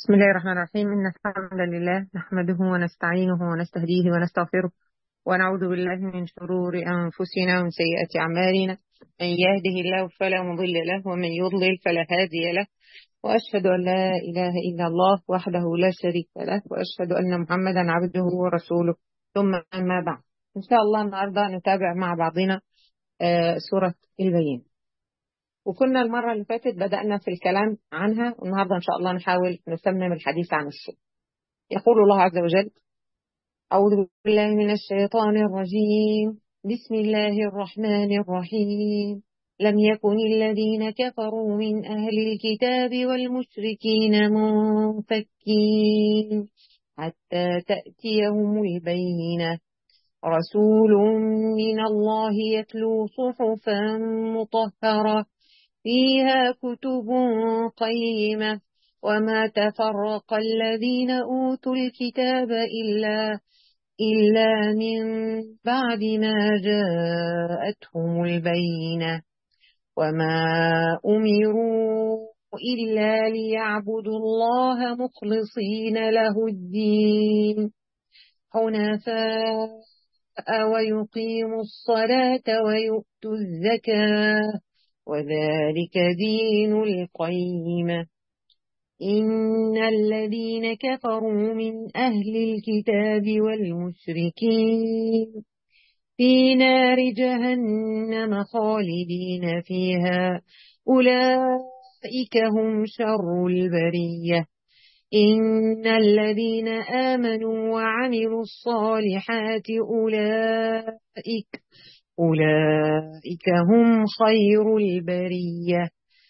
بسم الله الرحمن الرحيم إن الحمد لله نحمده ونستعينه ونستهديه ونستغفره ونعوذ بالله من شرور أنفسنا ومن سيئات أعمالنا من يهده الله فلا مضل له ومن يضلل فلا هادي له وأشهد أن لا إله إلا الله وحده لا شريك له وأشهد أن محمدا عبده ورسوله ثم أما بعد إن شاء الله النهاردة نتابع مع بعضنا آه، سورة البيين وكنا المرة اللي فاتت بدأنا في الكلام عنها والنهاردة إن شاء الله نحاول نتمم الحديث عن السورة يقول الله عز وجل أعوذ بالله من الشيطان الرجيم بسم الله الرحمن الرحيم لم يكن الذين كفروا من أهل الكتاب والمشركين منفكين حتى تأتيهم البينة رسول من الله يتلو صحفا مطهرة فيها كتب قيمة وما تفرق الذين أوتوا الكتاب إلا إلا من بعد ما جاءتهم البينة وما أمروا إلا ليعبدوا الله مخلصين له الدين حنفاء ويقيموا الصلاة ويؤتوا الزكاة وذلك دين القيمة إن الذين كفروا من أهل الكتاب والمشركين في نار جهنم خالدين فيها أولئك هم شر البرية إن الذين آمنوا وعملوا الصالحات أولئك أولئك هم خير البرية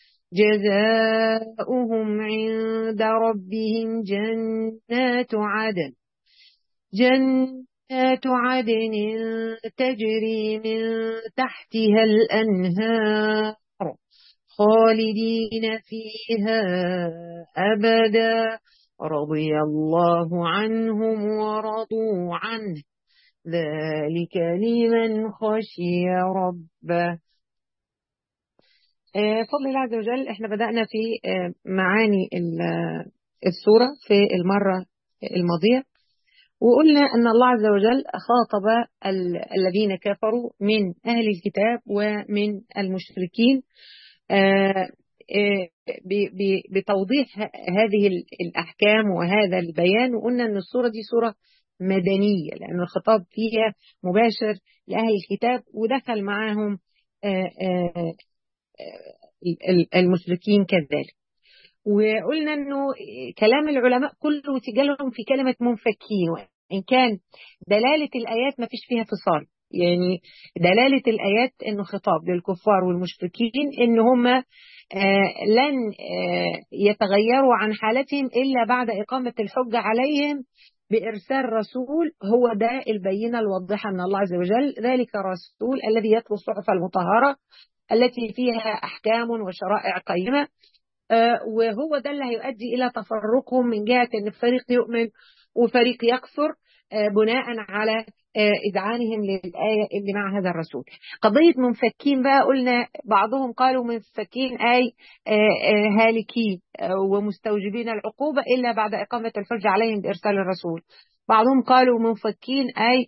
جزاؤهم عند ربهم جنات عدن جنات عدن تجري من تحتها الأنهار خالدين فيها أبدا رضي الله عنهم ورضوا عنه ذلك لمن خشي ربه فضل الله عز وجل احنا بدأنا في معاني السورة في المرة الماضية وقلنا أن الله عز وجل خاطب الذين كفروا من أهل الكتاب ومن المشركين بتوضيح هذه الأحكام وهذا البيان وقلنا أن السورة دي سورة مدنية لأن الخطاب فيها مباشر لأهل الكتاب ودخل معاهم المشركين كذلك وقلنا أنه كلام العلماء كله تجلهم في كلمة منفكين وإن كان دلالة الآيات ما فيش فيها فصال يعني دلالة الآيات أنه خطاب للكفار والمشركين أن هم لن يتغيروا عن حالتهم إلا بعد إقامة الحجة عليهم بإرسال رسول هو ده البينة الواضحة من الله عز وجل ذلك الرسول الذي يتلو الصحف المطهرة التي فيها أحكام وشرائع قيمة وهو ده اللي هيؤدي إلى تفرقهم من جهة أن فريق يؤمن وفريق يكفر بناء على إذعانهم للآية اللي مع هذا الرسول قضية منفكين بقى قلنا بعضهم قالوا منفكين أي هالكين ومستوجبين العقوبة إلا بعد إقامة الحجة عليهم بإرسال الرسول بعضهم قالوا منفكين أي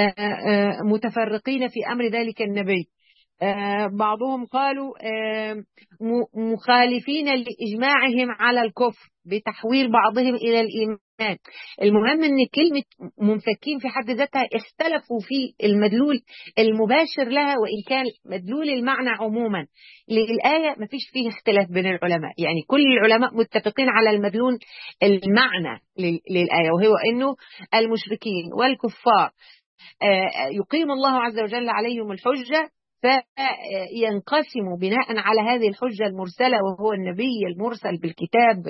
متفرقين في أمر ذلك النبي بعضهم قالوا مخالفين لإجماعهم على الكفر بتحويل بعضهم إلى الإيمان المهم أن كلمة منفكين في حد ذاتها اختلفوا في المدلول المباشر لها وإن كان مدلول المعنى عموما للآية ما فيش فيه اختلاف بين العلماء يعني كل العلماء متفقين على المدلول المعنى للآية وهو أنه المشركين والكفار يقيم الله عز وجل عليهم الحجة فينقسم بناء على هذه الحجة المرسلة وهو النبي المرسل بالكتاب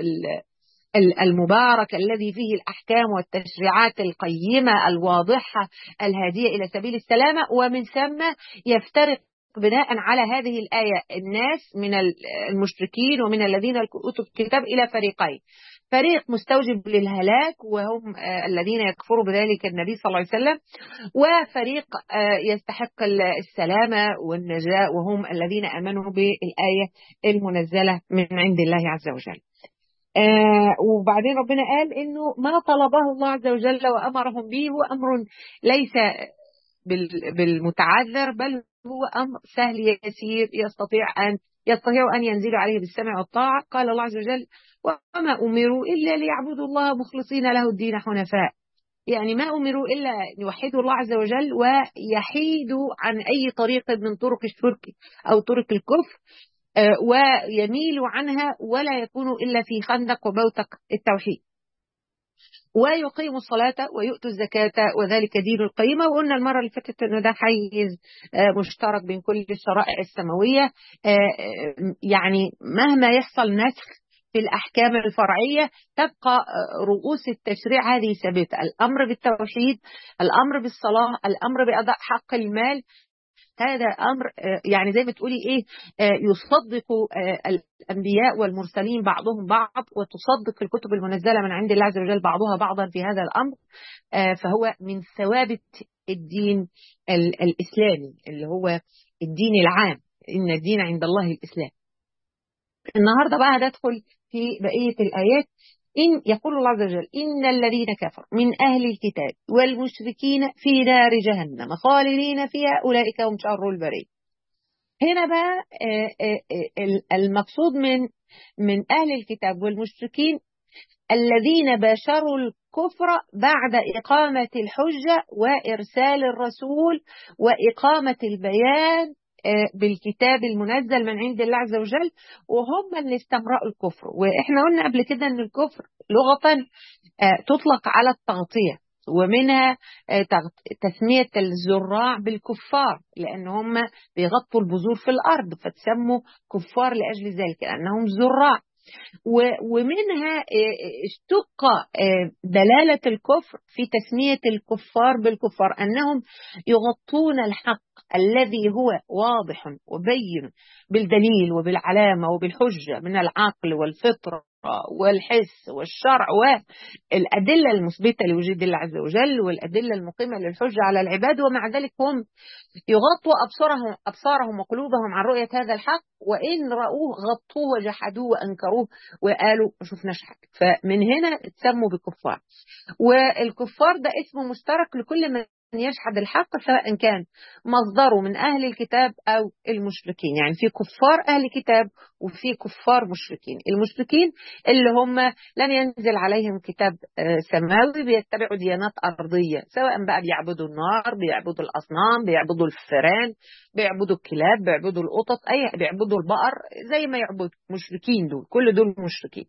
المبارك الذي فيه الأحكام والتشريعات القيمة الواضحة الهادية إلى سبيل السلامة ومن ثم يفترق بناء على هذه الآية الناس من المشركين ومن الذين أوتوا الكتاب إلى فريقين فريق مستوجب للهلاك وهم الذين يكفروا بذلك النبي صلى الله عليه وسلم وفريق يستحق السلامة والنجاة وهم الذين أمنوا بالآية المنزلة من عند الله عز وجل آه وبعدين ربنا قال انه ما طلبه الله عز وجل وامرهم به هو امر ليس بالمتعذر بل هو امر سهل يسير يستطيع ان يستطيع ان ينزل عليه بالسمع والطاعه قال الله عز وجل وما امروا الا ليعبدوا الله مخلصين له الدين حنفاء يعني ما امروا الا ان يوحدوا الله عز وجل ويحيدوا عن اي طريق من طرق الشرك او طرق الكفر ويميلوا عنها ولا يكونوا إلا في خندق وبوتق التوحيد ويقيموا الصلاة ويؤتوا الزكاة وذلك دين القيمة وقلنا المرة اللي فاتت أنه ده حيز مشترك بين كل الشرائع السماوية يعني مهما يحصل نسخ في الأحكام الفرعية تبقى رؤوس التشريع هذه ثابتة الأمر بالتوحيد الأمر بالصلاة الأمر بأداء حق المال هذا امر يعني زي ما تقولي ايه يصدق الانبياء والمرسلين بعضهم بعض وتصدق الكتب المنزله من عند الله عز وجل بعضها بعضا في هذا الامر فهو من ثوابت الدين الاسلامي اللي هو الدين العام ان الدين عند الله الاسلام النهارده بقى هندخل في بقيه الايات إن يقول الله عز وجل إن الذين كفروا من أهل الكتاب والمشركين في نار جهنم خالدين فيها أولئك هم شر البرية هنا بقى المقصود من من أهل الكتاب والمشركين الذين باشروا الكفر بعد إقامة الحجة وإرسال الرسول وإقامة البيان بالكتاب المنزل من عند الله عز وجل وهم اللي استمرأوا الكفر واحنا قلنا قبل كده ان الكفر لغة تطلق على التغطية ومنها تسمية الزراع بالكفار لأن هم بيغطوا البذور في الأرض فتسموا كفار لأجل ذلك لأنهم زراع ومنها اشتق دلالة الكفر في تسمية الكفار بالكفار أنهم يغطون الحق الذي هو واضح وبين بالدليل وبالعلامة وبالحجة من العقل والفطرة والحس والشرع والأدلة المثبتة لوجود الله عز وجل والأدلة المقيمة للحجة على العباد ومع ذلك هم يغطوا أبصارهم, أبصارهم وقلوبهم عن رؤية هذا الحق وإن رأوه غطوه وجحدوه وأنكروه وقالوا ما شفناش حاجة فمن هنا تسموا بكفار والكفار ده اسم مشترك لكل من يجحد الحق سواء كان مصدره من أهل الكتاب أو المشركين يعني في كفار أهل كتاب وفي كفار مشركين المشركين اللي هم لن ينزل عليهم كتاب سماوي بيتبعوا ديانات أرضية سواء بقى بيعبدوا النار بيعبدوا الأصنام بيعبدوا الفئران بيعبدوا الكلاب بيعبدوا القطط أي بيعبدوا البقر زي ما يعبدوا مشركين دول كل دول مشركين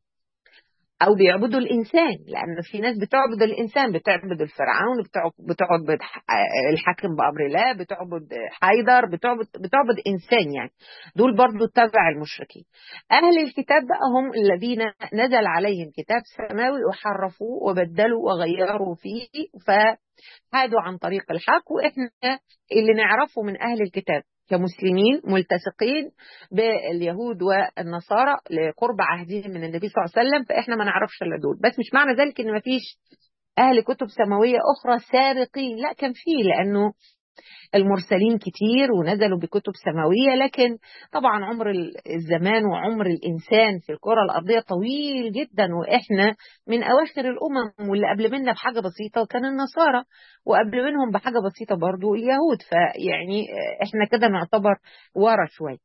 او بيعبدوا الانسان لان في ناس بتعبد الانسان بتعبد الفرعون بتعبد الحاكم بامر الله بتعبد حيدر بتعبد بتعبد انسان يعني دول برضو تبع المشركين اهل الكتاب بقى هم الذين نزل عليهم كتاب سماوي وحرفوه وبدلوا وغيروا فيه فهادوا عن طريق الحق واحنا اللي نعرفه من اهل الكتاب كمسلمين ملتصقين باليهود والنصارى لقرب عهدهم من النبي صلى الله عليه وسلم فاحنا ما نعرفش الا دول بس مش معنى ذلك ان ما فيش اهل كتب سماويه اخرى سابقين لا كان فيه لانه المرسلين كتير ونزلوا بكتب سماوية لكن طبعا عمر الزمان وعمر الإنسان في الكرة الأرضية طويل جدا وإحنا من أواخر الأمم واللي قبل منا بحاجة بسيطة وكان النصارى وقبل منهم بحاجة بسيطة برضو اليهود فيعني إحنا كده نعتبر ورا شوية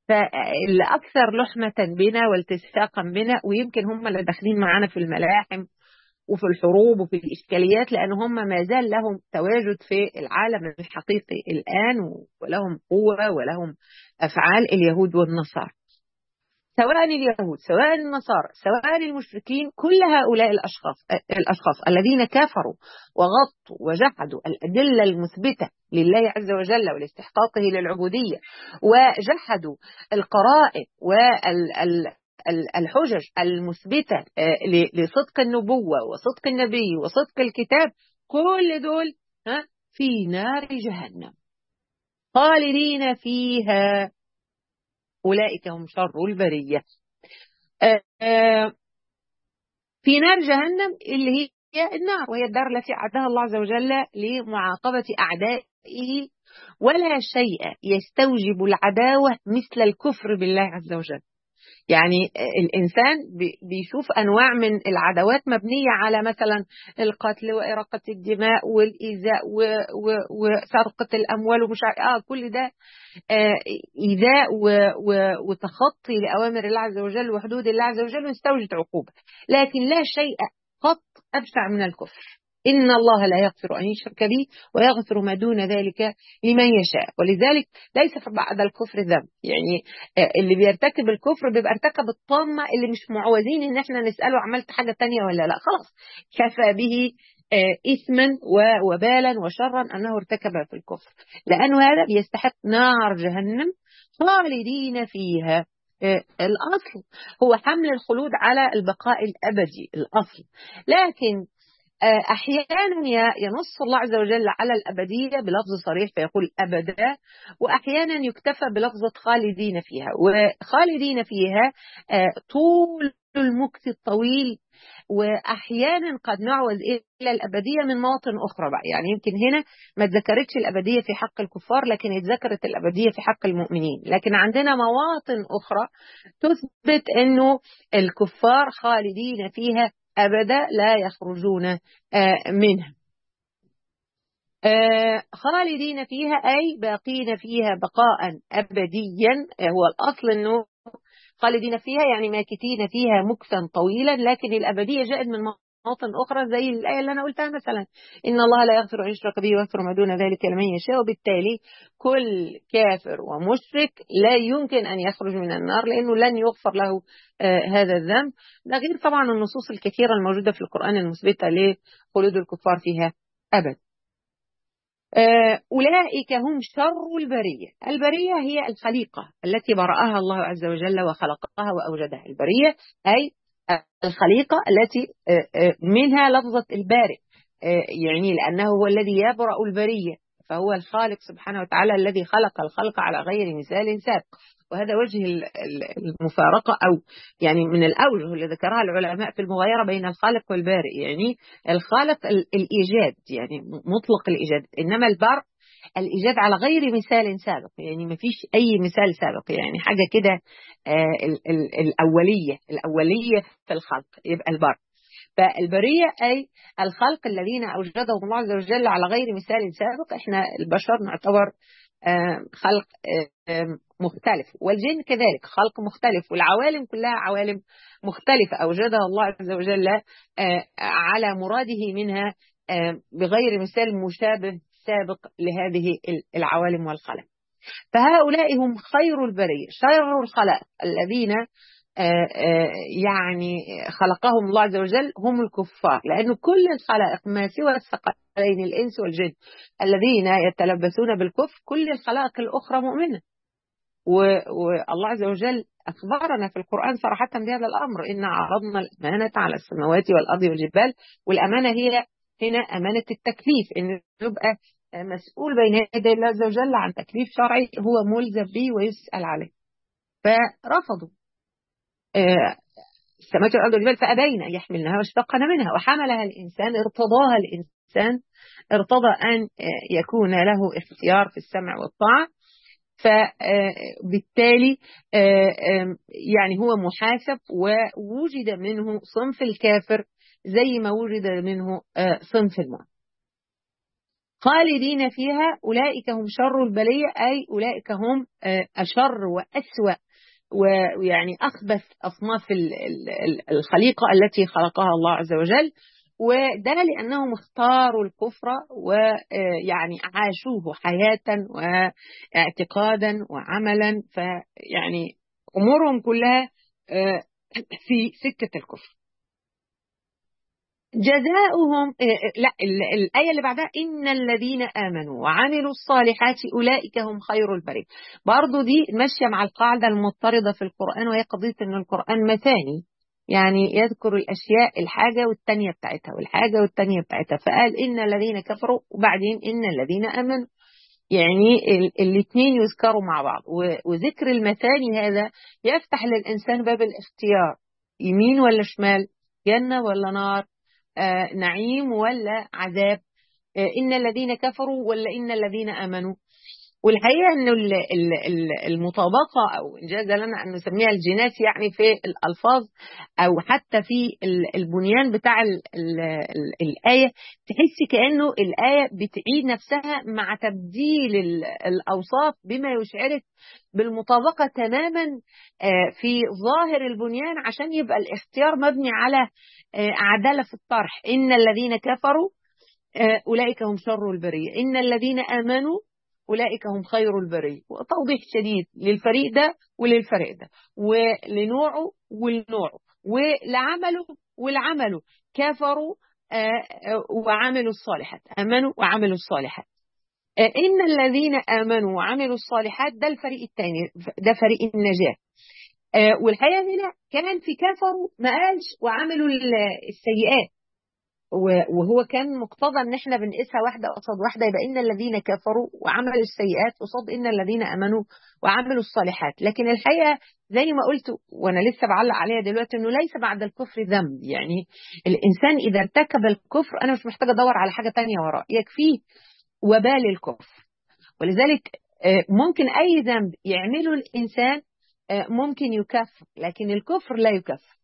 فالأكثر لحمة بنا والتصاقا بنا ويمكن هم اللي داخلين معانا في الملاحم وفي الحروب وفي الإشكاليات لأن هم ما زال لهم تواجد في العالم الحقيقي الآن ولهم قوة ولهم أفعال اليهود والنصارى سواء اليهود سواء النصارى سواء المشركين كل هؤلاء الأشخاص الأشخاص الذين كفروا وغطوا وجحدوا الأدلة المثبتة لله عز وجل ولاستحقاقه للعبودية وجحدوا القرائن وال الحجج المثبتة لصدق النبوة وصدق النبي وصدق الكتاب كل دول في نار جهنم خالدين فيها أولئك هم شر البرية في نار جهنم اللي هي النار وهي الدار التي أعدها الله عز وجل لمعاقبة أعدائه ولا شيء يستوجب العداوة مثل الكفر بالله عز وجل يعني الإنسان بيشوف أنواع من العداوات مبنية على مثلا القتل وإراقة الدماء والإيذاء وسرقة الأموال ومش آه كل ده آه إيذاء وتخطي لأوامر الله عز وجل وحدود الله عز وجل ويستوجب عقوبة لكن لا شيء قط أبشع من الكفر إن الله لا يغفر أن يشرك به ويغفر ما دون ذلك لمن يشاء ولذلك ليس بعد الكفر ذنب يعني اللي بيرتكب الكفر بيبقى ارتكب الطامة اللي مش معوزين إن احنا نسأله عملت حاجة تانية ولا لا خلاص كفى به إثما ووبالا وشرا أنه ارتكب في الكفر لأنه هذا بيستحق نار جهنم خالدين فيها الأصل هو حمل الخلود على البقاء الأبدي الأصل لكن أحيانا ينص الله عز وجل على الأبدية بلفظ صريح فيقول أبدا وأحيانا يكتفى بلفظة خالدين فيها وخالدين فيها طول المكث الطويل واحيانا قد نعوز الى الابديه من مواطن اخرى بقى يعني يمكن هنا ما اتذكرتش الابديه في حق الكفار لكن اتذكرت الابديه في حق المؤمنين لكن عندنا مواطن اخرى تثبت انه الكفار خالدين فيها ابدا لا يخرجون منها خالدين فيها اي باقين فيها بقاء ابديا هو الاصل انه خالدين فيها يعني ماكثين فيها مكثا طويلا لكن الأبدية جاءت من مواطن أخرى زي الآية اللي أنا قلتها مثلا إن الله لا يغفر أن يشرك به ويغفر ما دون ذلك لمن يشاء وبالتالي كل كافر ومشرك لا يمكن أن يخرج من النار لأنه لن يغفر له آه هذا الذنب ده غير طبعا النصوص الكثيرة الموجودة في القرآن المثبتة لخلود الكفار فيها أبد أولئك هم شر البرية البرية هي الخليقة التي برأها الله عز وجل وخلقها وأوجدها البرية أي الخليقة التي منها لفظة البارئ يعني لأنه هو الذي يبرأ البرية فهو الخالق سبحانه وتعالى الذي خلق الخلق على غير مثال سابق وهذا وجه المفارقة أو يعني من الأوجه اللي ذكرها العلماء في المغايرة بين الخالق والبارئ يعني الخالق الإيجاد يعني مطلق الإيجاد إنما البرء الإيجاد على غير مثال سابق يعني ما فيش أي مثال سابق يعني حاجة كده الأولية الأولية في الخلق يبقى البرء فالبرية أي الخلق الذين أوجدهم الله عز وجل على غير مثال سابق إحنا البشر نعتبر خلق مختلف والجن كذلك خلق مختلف والعوالم كلها عوالم مختلفة أوجدها الله عز وجل على مراده منها بغير مثال مشابه سابق لهذه العوالم والخلق فهؤلاء هم خير البرية شر الخلق الذين يعني خلقهم الله عز وجل هم الكفار لأن كل الخلائق ما سوى الثقلين الإنس والجن الذين يتلبسون بالكفر كل الخلائق الأخرى مؤمنة والله عز وجل أخبرنا في القرآن صراحة بهذا الأمر إن عرضنا الأمانة على السماوات والأرض والجبال والأمانة هي هنا أمانة التكليف إن يبقى مسؤول بين يدي الله عز وجل عن تكليف شرعي هو ملزم به ويسأل عليه فرفضوا السماوات والأرض والجبال فأبين أن يحملنها واشتقن منها وحملها الإنسان ارتضاها الإنسان ارتضى أن يكون له اختيار في السمع والطاعة فبالتالي يعني هو محاسب ووجد منه صنف الكافر زي ما وجد منه صنف المؤمن خالدين فيها أولئك هم شر البلية أي أولئك هم أشر وأسوأ ويعني أخبث أصناف الخليقة التي خلقها الله عز وجل وده لأنهم اختاروا الكفر ويعني عاشوه حياة واعتقادا وعملا فيعني أمورهم كلها في سكة الكفر جزاؤهم لا الآية اللي بعدها إن الذين آمنوا وعملوا الصالحات أولئك هم خير البرية برضو دي ماشية مع القاعدة المضطردة في القرآن وهي قضية أن القرآن مثاني يعني يذكر الأشياء الحاجة والتانية بتاعتها والحاجة والتانية بتاعتها فقال إن الذين كفروا وبعدين إن الذين آمنوا يعني الاثنين يذكروا مع بعض وذكر المثاني هذا يفتح للإنسان باب الاختيار يمين ولا شمال جنة ولا نار آه نعيم ولا عذاب آه إن الذين كفروا ولا إن الذين آمنوا والحقيقه انه ال- ال- ال- المطابقه او انجاز لنا ان نسميها الجناس يعني في الالفاظ او حتى في ال- البنيان بتاع ال ال ال الايه تحس كانه الايه بتعيد نفسها مع تبديل ال- الاوصاف بما يشعرك بالمطابقه تماما آه، في ظاهر البنيان عشان يبقى الاختيار مبني على آه، عداله في الطرح ان الذين كفروا آه، أولئك هم شر البرية إن الذين آمنوا أولئك هم خير البرية وتوضيح شديد للفريق ده وللفريق ده ولنوعه ولنوعه ولعمله ولعمله كفروا آه، آه، وعملوا الصالحات آمنوا وعملوا الصالحات آه، إن الذين آمنوا وعملوا الصالحات ده الفريق الثاني ده فريق النجاة آه، والحقيقة هنا كمان في كفروا ما قالش وعملوا ال- السيئات و- وهو كان مقتضى ان احنا بنقيسها واحده قصاد واحده يبقى ان الذين كفروا وعملوا السيئات قصاد ان الذين امنوا وعملوا الصالحات لكن الحقيقه زي ما قلت وانا لسه بعلق عليها دلوقتي انه ليس بعد الكفر ذنب يعني الانسان اذا ارتكب الكفر انا مش محتاجه ادور على حاجه تانية وراه يكفيه وبال الكفر ولذلك آه، ممكن اي ذنب يعمله الانسان آه، ممكن يكفر لكن الكفر لا يكفر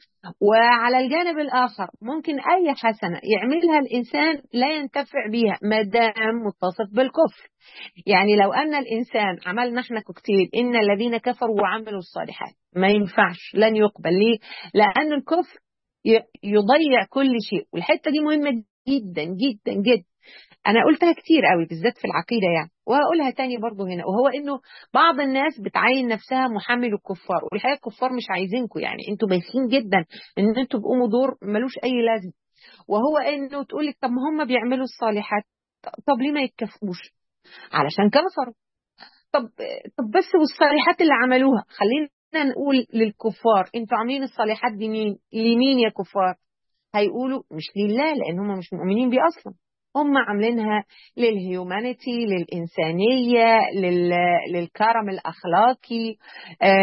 وعلى الجانب الآخر ممكن أي حسنة يعملها الإنسان لا ينتفع بها ما دام متصف بالكفر يعني لو أن الإنسان عملنا احنا كوكتيل إن الذين كفروا وعملوا الصالحات ما ينفعش لن يقبل ليه لأن الكفر ي- يضيع كل شيء والحتة دي مهمة جدا جدا جدا انا قلتها كتير قوي بالذات في العقيده يعني وهقولها تاني برضو هنا وهو انه بعض الناس بتعين نفسها محمل الكفار والحقيقه الكفار مش عايزينكم يعني انتوا بايخين جدا ان انتوا تقوموا دور ملوش اي لازمه وهو انه تقول لك طب ما هم بيعملوا الصالحات طب ليه ما يتكافئوش علشان كفروا طب طب بس والصالحات اللي عملوها خلينا نقول للكفار انتوا عاملين الصالحات دي مين لمين يا كفار هيقولوا مش لله لان هم مش مؤمنين بيه اصلا هم عاملينها للهيومانيتي للإنسانية لل... للكرم الأخلاقي آه،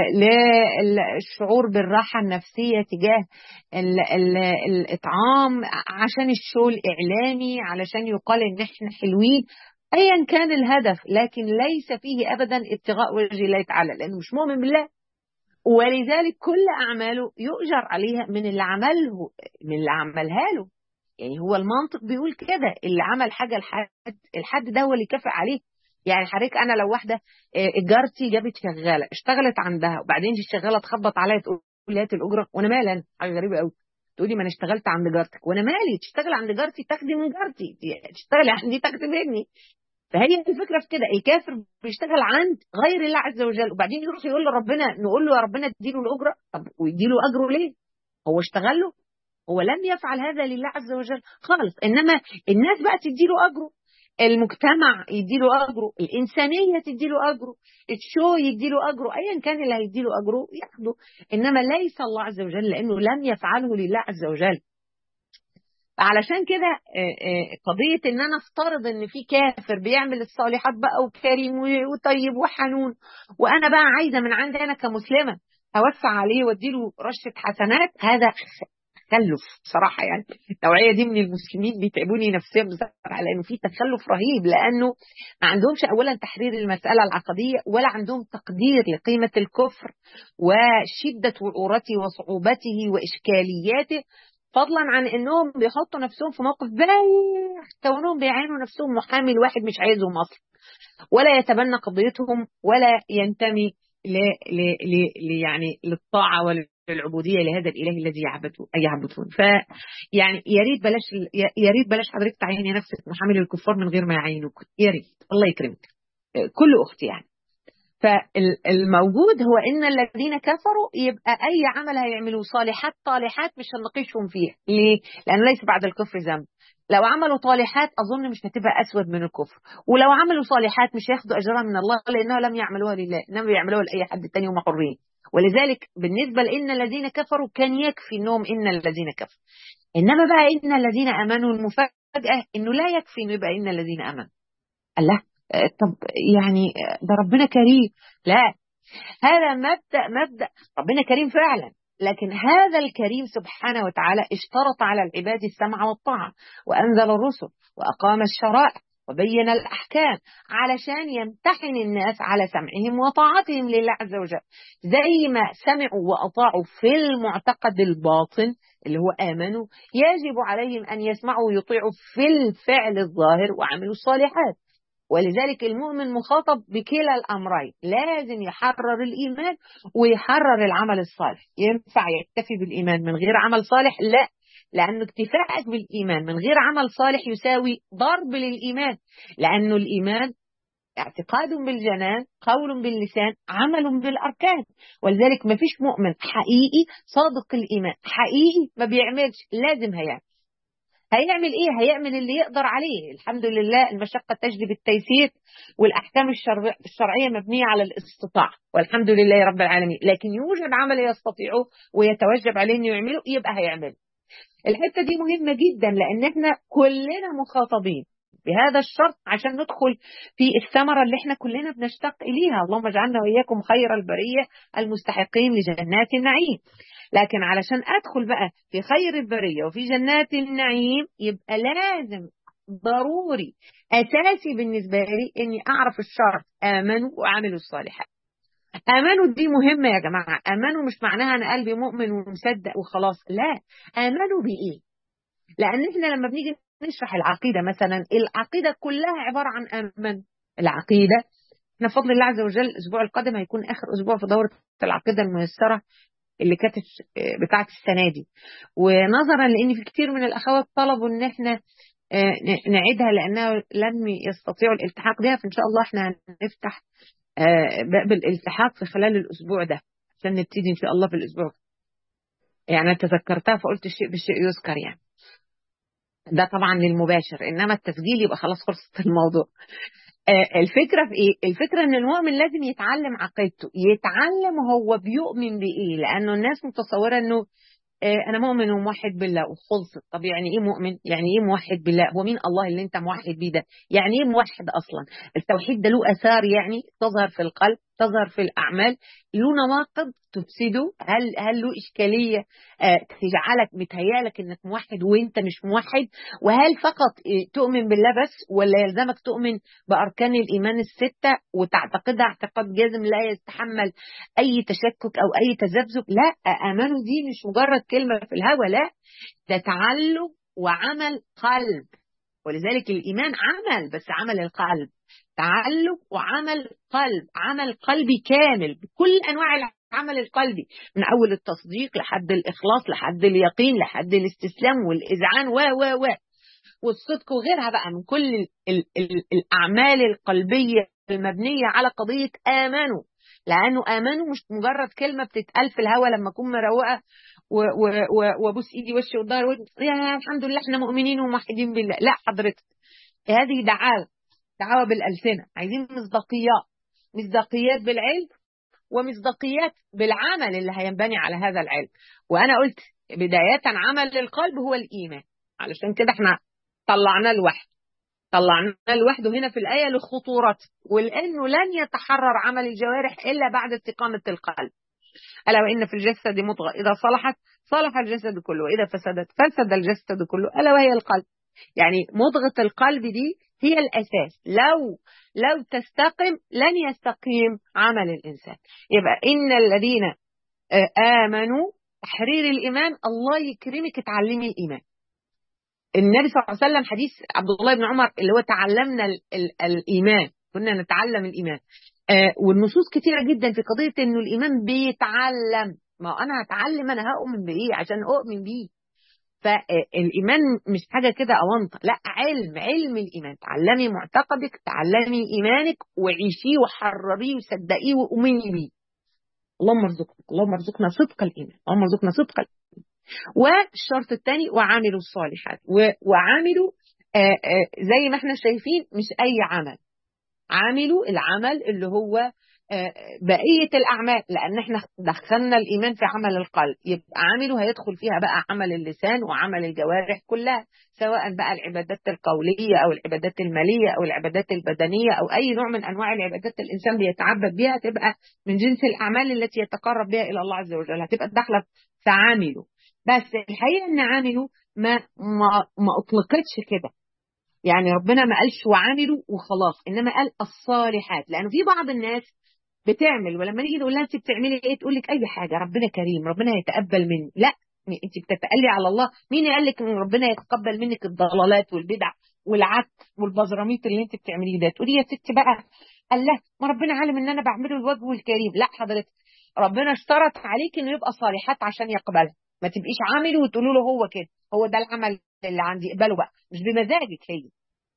للشعور بالراحة النفسية تجاه ال... ال... الإطعام عشان الشو الإعلامي علشان يقال إن إحنا حلوين أيا كان الهدف لكن ليس فيه أبدا ابتغاء وجه الله تعالى لأنه مش مؤمن بالله ولذلك كل أعماله يؤجر عليها من اللي عمله من اللي عملها له يعني هو المنطق بيقول كده اللي عمل حاجة الحد الحد ده هو اللي كافئ عليه يعني حضرتك أنا لو واحدة آه، جارتي جابت شغالة اشتغلت عندها وبعدين دي الشغالة تخبط عليا تقول لي هات الأجرة وأنا مالي أنا حاجة غريبة قوي تقولي ما أنا اشتغلت عند جارتك وأنا مالي تشتغل عند جارتي تاخدي من جارتي تشتغلي عندي تاخدي مني فهي الفكره في كده الكافر بيشتغل عند غير الله عز وجل وبعدين يروح يقول لربنا نقول له يا ربنا اديله الاجره طب ويديله اجره ليه؟ هو اشتغل له؟ هو لم يفعل هذا لله عز وجل خالص انما الناس بقى تديله اجره المجتمع يديله اجره الانسانيه تديله اجره الشو يديله اجره ايا كان اللي هيديله اجره ياخده انما ليس الله عز وجل لانه لم يفعله لله عز وجل علشان كده آه، آه، قضية ان انا افترض ان في كافر بيعمل الصالحات بقى وكريم و- وطيب وحنون وانا بقى عايزة من عندي انا كمسلمة اوسع عليه واديله رشة حسنات هذا تخلف بصراحة يعني النوعية دي من المسلمين بيتعبوني نفسيا بصراحة لانه في تخلف رهيب لانه ما عندهمش اولا تحرير المسألة العقدية ولا عندهم تقدير لقيمة الكفر وشدة وعورته وصعوبته واشكالياته فضلا عن انهم بيحطوا نفسهم في موقف بايخ كونهم بيعينوا نفسهم محامي لواحد مش عايزهم اصلا ولا يتبنى قضيتهم ولا ينتمي ل... ل... ل... ل... يعني للطاعه وللعبوديه لهذا الاله الذي يعبدون يعبدون ف يعني يا ريت بلاش يا ريت بلاش حضرتك تعيني نفسك محامي للكفار من غير ما يعينوك يا ريت الله يكرمك كل اخت يعني فالموجود هو ان الذين كفروا يبقى اي عمل هيعملوه صالحات طالحات مش هنناقشهم فيها ليه؟ لانه ليس بعد الكفر ذنب لو عملوا طالحات اظن مش هتبقى اسود من الكفر ولو عملوا صالحات مش هياخدوا اجرها من الله لانه لم يعملوها لله انما بيعملوها لاي حد تاني وهم حرين ولذلك بالنسبه لان الذين كفروا كان يكفي انهم ان الذين كفروا انما بقى ان الذين امنوا المفاجاه انه لا يكفي انه يبقى ان الذين امنوا الله آه، طب يعني آه، ده ربنا كريم لا هذا مبدأ مبدأ ربنا كريم فعلا لكن هذا الكريم سبحانه وتعالى اشترط على العباد السمع والطاعة وأنزل الرسل وأقام الشرائع وبين الأحكام علشان يمتحن الناس على سمعهم وطاعتهم لله عز وجل زي ما سمعوا وأطاعوا في المعتقد الباطن اللي هو آمنوا يجب عليهم أن يسمعوا ويطيعوا في الفعل الظاهر وعملوا الصالحات ولذلك المؤمن مخاطب بكلا الأمرين لازم يحرر الإيمان ويحرر العمل الصالح ينفع يكتفي بالإيمان من غير عمل صالح لا لأنه اكتفائك بالإيمان من غير عمل صالح يساوي ضرب للإيمان لأنه الإيمان اعتقاد بالجنان قول باللسان عمل بالأركان ولذلك ما فيش مؤمن حقيقي صادق الإيمان حقيقي ما بيعملش لازم هيعمل هيعمل ايه هيعمل اللي يقدر عليه الحمد لله المشقة تجلب التيسير والأحكام الشرعية مبنية على الاستطاعة والحمد لله رب العالمين لكن يوجد عمل يستطيعه ويتوجب عليه انه يعمله يبقى هيعمله الحتة دي مهمة جدا لأن احنا كلنا مخاطبين بهذا الشرط عشان ندخل في الثمرة اللي احنا كلنا بنشتاق إليها اللهم اجعلنا وإياكم خير البرية المستحقين لجنات النعيم لكن علشان أدخل بقى في خير البرية وفي جنات النعيم يبقى لازم ضروري أساسي بالنسبة لي إني أعرف الشرط آمنوا وعملوا الصالحات آمنوا دي مهمة يا جماعة آمنوا مش معناها أنا قلبي مؤمن ومصدق وخلاص لا آمنوا بإيه لأن إحنا لما بنيجي نشرح العقيدة مثلا العقيدة كلها عبارة عن آمن العقيدة احنا بفضل الله عز وجل الأسبوع القادم هيكون آخر أسبوع في دورة العقيدة الميسرة اللي كانت بتاعت السنة دي ونظرا لأن في كتير من الأخوات طلبوا إن احنا نعيدها لأنها لم يستطيعوا الالتحاق بها فإن شاء الله احنا هنفتح باب الالتحاق في خلال الأسبوع ده عشان نبتدي إن شاء الله في الأسبوع يعني تذكرتها فقلت الشيء بالشيء يذكر يعني ده طبعا للمباشر انما التسجيل يبقى خلاص خلصت الموضوع الفكره في ايه الفكره ان المؤمن لازم يتعلم عقيدته يتعلم هو بيؤمن بايه لانه الناس متصوره انه انا مؤمن وموحد بالله وخلصت طب يعني ايه مؤمن يعني ايه موحد بالله هو مين الله اللي انت موحد بيه ده يعني ايه موحد اصلا التوحيد ده له اثار يعني تظهر في القلب تظهر في الاعمال له نواقض تفسده هل هل له اشكاليه آه تجعلك متهيالك انك موحد وانت مش موحد وهل فقط تؤمن بالله بس ولا يلزمك تؤمن باركان الايمان السته وتعتقدها اعتقاد جازم لا يتحمل اي تشكك او اي تذبذب لا امانه دي مش مجرد كلمه في الهوى لا ده تعلم وعمل قلب ولذلك الإيمان عمل بس عمل القلب تعلق وعمل قلب عمل قلبي كامل بكل أنواع العمل القلبي من أول التصديق لحد الإخلاص لحد اليقين لحد الاستسلام والإذعان و و و والصدق وغيرها بقى من كل ال ال ال الأعمال القلبية المبنية على قضية آمنوا لأنه آمنوا مش مجرد كلمة بتتقال في الهوا لما أكون مروقة وابوس ايدي وشي وظهري يا الحمد لله احنا مؤمنين وموحدين بالله لا حضرتك هذه دعاوى دعاوى بالالسنه عايزين مصداقيات مصداقيات بالعلم ومصداقيات بالعمل اللي هينبني على هذا العلم وانا قلت بدايه عمل القلب هو الايمان علشان كده احنا طلعناه لوحده طلعناه لوحده هنا في الايه لخطورته ولانه لن يتحرر عمل الجوارح الا بعد استقامه القلب ألا وإن في الجسد مضغة إذا صلحت صلح الجسد كله وإذا فسدت فسد الجسد كله ألا وهي القلب يعني مضغة القلب دي هي الأساس لو لو تستقم لن يستقيم عمل الإنسان يبقى إن الذين آمنوا تحرير الإيمان الله يكرمك تعلمي الإيمان النبي صلى الله عليه وسلم حديث عبد الله بن عمر اللي هو تعلمنا ال ال الإيمان كنا نتعلم الإيمان آه والنصوص كتيرة جدا في قضية انه الايمان بيتعلم ما انا هتعلم انا هؤمن بايه عشان اؤمن بيه فالايمان مش حاجة كده اونطة لا علم علم الايمان تعلمي معتقدك تعلمي ايمانك وعيشيه وحرريه وصدقيه وامني بيه اللهم ارزقنا اللهم ارزقنا صدق الايمان اللهم ارزقنا صدق الايمان والشرط الثاني وعملوا الصالحات وعملوا آه آه زي ما احنا شايفين مش اي عمل عملوا العمل اللي هو بقية الأعمال لأن احنا دخلنا الإيمان في عمل القلب يبقى عملوا هيدخل فيها بقى عمل اللسان وعمل الجوارح كلها سواء بقى العبادات القولية أو العبادات المالية أو العبادات البدنية أو أي نوع من أنواع العبادات الإنسان بيتعبد بها تبقى من جنس الأعمال التي يتقرب بها إلى الله عز وجل هتبقى داخلة في عامله بس الحقيقة إن عامله ما ما, ما أطلقتش كده يعني ربنا ما قالش وعملوا وخلاص انما قال الصالحات لانه في بعض الناس بتعمل ولما نيجي نقول لها انت بتعملي ايه تقول لك اي حاجه ربنا كريم ربنا هيتقبل مني لا انت بتتقلي على الله مين قال لك ان ربنا يتقبل منك الضلالات والبدع والعك والبزراميط اللي انت بتعمليه ده تقولي يا ستي بقى قال لا ما ربنا عالم ان انا بعمله الوجه الكريم لا حضرتك ربنا اشترط عليك انه يبقى صالحات عشان يقبلها ما تبقيش عامل وتقولوا له هو كده هو ده العمل اللي عندي اقبله بقى مش بمزاجك هي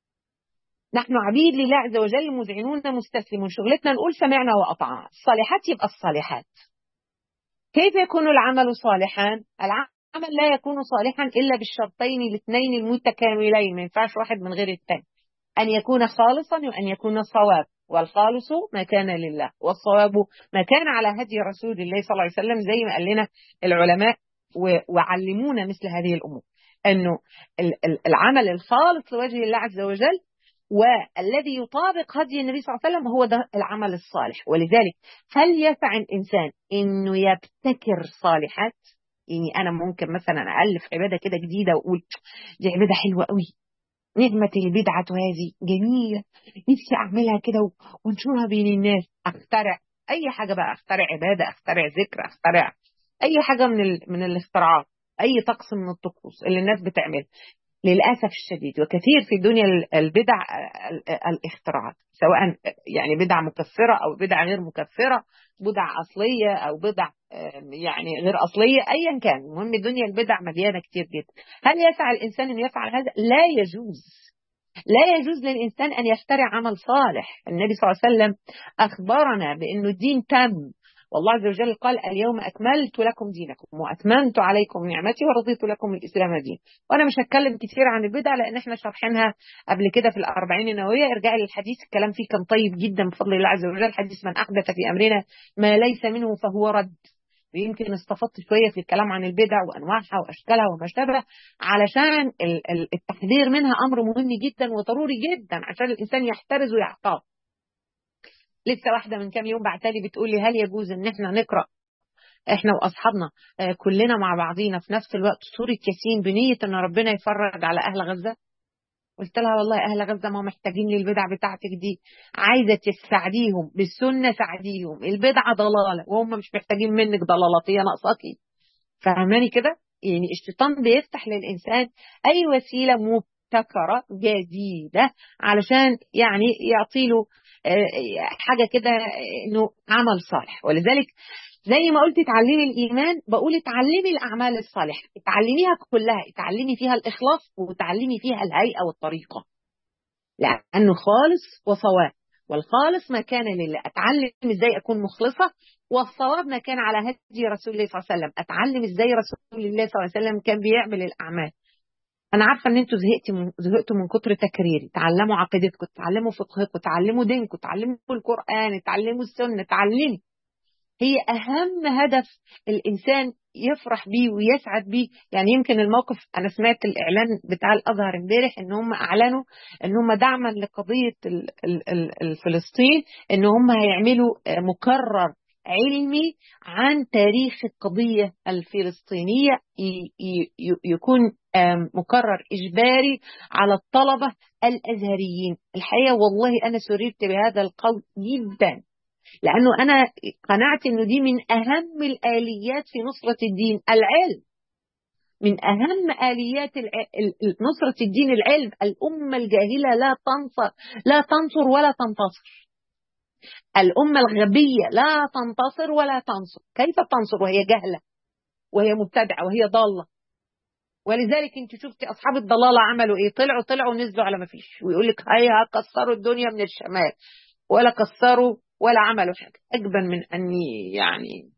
نحن عبيد لله عز وجل مذعنون مستسلمون شغلتنا نقول سمعنا وأطعنا الصالحات يبقى الصالحات كيف يكون العمل صالحا العمل لا يكون صالحا إلا بالشرطين الاثنين المتكاملين ما ينفعش واحد من غير الثاني أن يكون خالصا وأن يكون صواب والخالص ما كان لله والصواب ما كان على هدي رسول الله صلى الله عليه وسلم زي ما قال لنا العلماء وعلمونا مثل هذه الأمور أنه العمل الخالص لوجه الله عز وجل والذي يطابق هدي النبي صلى الله عليه وسلم هو ده العمل الصالح ولذلك هل يسع الإنسان أنه يبتكر صالحات يعني أنا ممكن مثلا ألف عبادة كده جديدة وأقول دي عبادة حلوة قوي نعمة البدعة هذه جميلة نفسي أعملها كده وانشرها بين الناس أخترع أي حاجة بقى أخترع عبادة أخترع ذكر أخترع أي حاجة من من الاختراعات أي طقس من الطقوس اللي الناس بتعملها للأسف الشديد وكثير في دنيا البدع الاختراعات سواء يعني بدع مكفرة أو بدع غير مكفرة بدع أصلية أو بدع يعني غير أصلية أيا كان المهم دنيا البدع مليانة كتير جدا هل يسعى الإنسان أن يفعل هذا؟ لا يجوز لا يجوز للإنسان أن يخترع عمل صالح النبي صلى الله عليه وسلم أخبرنا بأنه الدين تم والله عز وجل قال اليوم أكملت لكم دينكم وأتممت عليكم نعمتي ورضيت لكم الإسلام دين وأنا مش هتكلم كتير عن البدع لأن احنا شارحينها قبل كده في الأربعين النووية ارجعي للحديث الكلام فيه كان طيب جدا بفضل الله عز وجل حديث من أحدث في أمرنا ما ليس منه فهو رد ويمكن استفدت شوية في الكلام عن البدع وأنواعها وأشكالها وما شابه علشان التحذير منها أمر مهم جدا وضروري جدا عشان الإنسان يحترز ويحتاط لسه واحدة من كام يوم بعتالي بتقول لي هل يجوز ان احنا نقرأ احنا واصحابنا كلنا مع بعضينا في نفس الوقت سورة ياسين بنية ان ربنا يفرج على اهل غزة قلت لها والله اهل غزة ما محتاجين للبدع بتاعتك دي عايزة تساعديهم بالسنة ساعديهم البدعة ضلالة وهم مش محتاجين منك ضلالات هي ناقصاكي فهماني كده يعني الشيطان بيفتح للإنسان أي وسيلة مبتكرة جديدة علشان يعني يعطيله حاجة كده انه عمل صالح ولذلك زي ما قلت اتعلمي الايمان بقول اتعلمي الاعمال الصالحه اتعلميها كلها اتعلمي فيها الاخلاص وتعلمي فيها الهيئه والطريقه لانه خالص وصواب والخالص ما كان لله اتعلم ازاي اكون مخلصه والصواب ما كان على هدي رسول الله صلى الله عليه وسلم اتعلم ازاي رسول الله صلى الله عليه وسلم كان بيعمل الاعمال انا عارفه ان انتوا زهقتوا من زهقتوا من كتر تكريري تعلموا عقيدتكم تعلموا فقهكم تعلموا دينكم تعلموا القران تعلموا السنه تعلمي هي اهم هدف الانسان يفرح بيه ويسعد بيه يعني يمكن الموقف انا سمعت الاعلان بتاع الازهر امبارح ان هم اعلنوا ان هم دعما لقضيه الفلسطين ان هم هيعملوا مكرر علمي عن تاريخ القضية الفلسطينية يكون مكرر إجباري على الطلبة الأزهريين الحقيقة والله أنا سررت بهذا القول جدا لأنه أنا قنعت أنه دي من أهم الآليات في نصرة الدين العلم من أهم آليات نصرة الدين العلم الأمة الجاهلة لا تنصر لا تنصر ولا تنتصر الأمة الغبية لا تنتصر ولا تنصر كيف تنصر وهي جهلة وهي مبتدعة وهي ضالة ولذلك انت شفتي أصحاب الضلالة عملوا إيه طلعوا طلعوا نزلوا على ما فيش ويقول لك هيا كسروا الدنيا من الشمال ولا كسروا ولا عملوا حاجة أجبن من أني يعني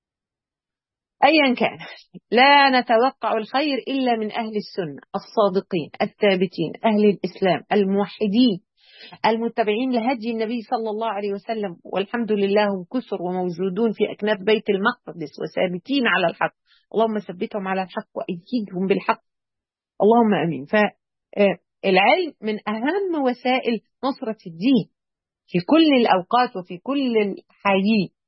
أيا كان لا نتوقع الخير إلا من أهل السنة الصادقين الثابتين أهل الإسلام الموحدين المتبعين لهدي النبي صلى الله عليه وسلم والحمد لله هم كثر وموجودون في أكناف بيت المقدس وثابتين على الحق اللهم ثبتهم على الحق وأيدهم بالحق اللهم أمين فالعلم من أهم وسائل نصرة الدين في كل الأوقات وفي كل الحيين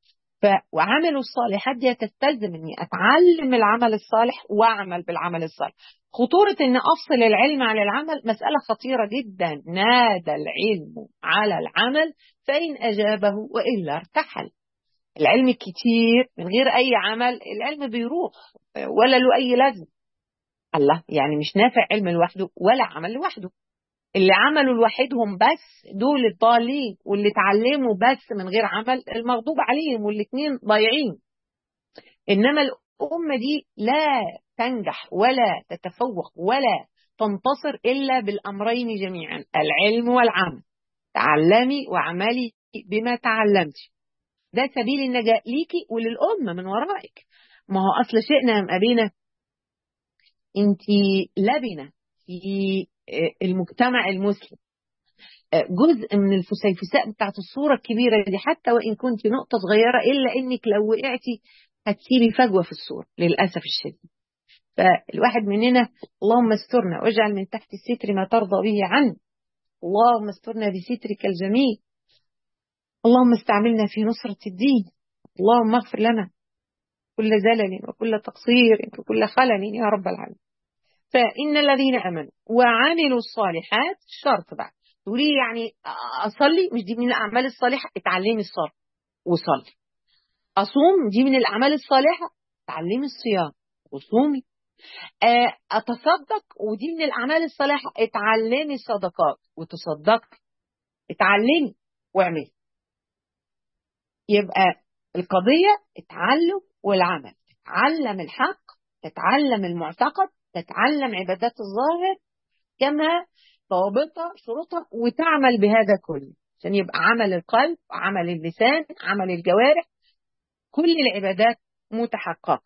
ف وعملوا الصالحات دي تستلزم اني اتعلم العمل الصالح واعمل بالعمل الصالح خطورة ان افصل العلم عن العمل مسألة خطيرة جدا نادى العلم على العمل فإن أجابه وإلا ارتحل العلم كتير من غير أي عمل العلم بيروح ولا له أي لازمة الله يعني مش نافع علم لوحده ولا عمل لوحده اللي عملوا لوحدهم بس دول الضالين واللي اتعلموا بس من غير عمل المغضوب عليهم والاثنين ضايعين انما الامه دي لا تنجح ولا تتفوق ولا تنتصر الا بالامرين جميعا العلم والعمل تعلمي وعملي بما تعلمت ده سبيل النجاة ليكي وللأمة من ورائك ما هو أصل شئنا أم أبينا أنت لبنة في المجتمع المسلم جزء من الفسيفساء بتاعت الصورة الكبيرة دي حتى وإن كنت نقطة صغيرة إلا إنك لو وقعتي هتسيبي فجوة في الصورة للأسف الشديد فالواحد مننا اللهم استرنا واجعل من تحت الستر ما ترضى به عنه اللهم استرنا بسترك الجميل اللهم استعملنا في نصرة الدين اللهم اغفر لنا كل زلل وكل تقصير وكل خلل يا رب العالمين فإن الذين أمنوا وعملوا الصالحات شرط بقى تقولي يعني أصلي مش دي من الأعمال الصالحة اتعلمي الصلاة وصلي أصوم دي من الأعمال الصالحة اتعلمي الصيام وصومي أتصدق ودي من الأعمال الصالحة اتعلمي الصدقات وتصدقي اتعلمي واعملي يبقى القضية التعلم والعمل تتعلم الحق تتعلم المعتقد تتعلم عبادات الظاهر كما ضوابطها شروطها وتعمل بهذا كله عشان يبقى عمل القلب عمل اللسان عمل الجوارح كل العبادات متحققة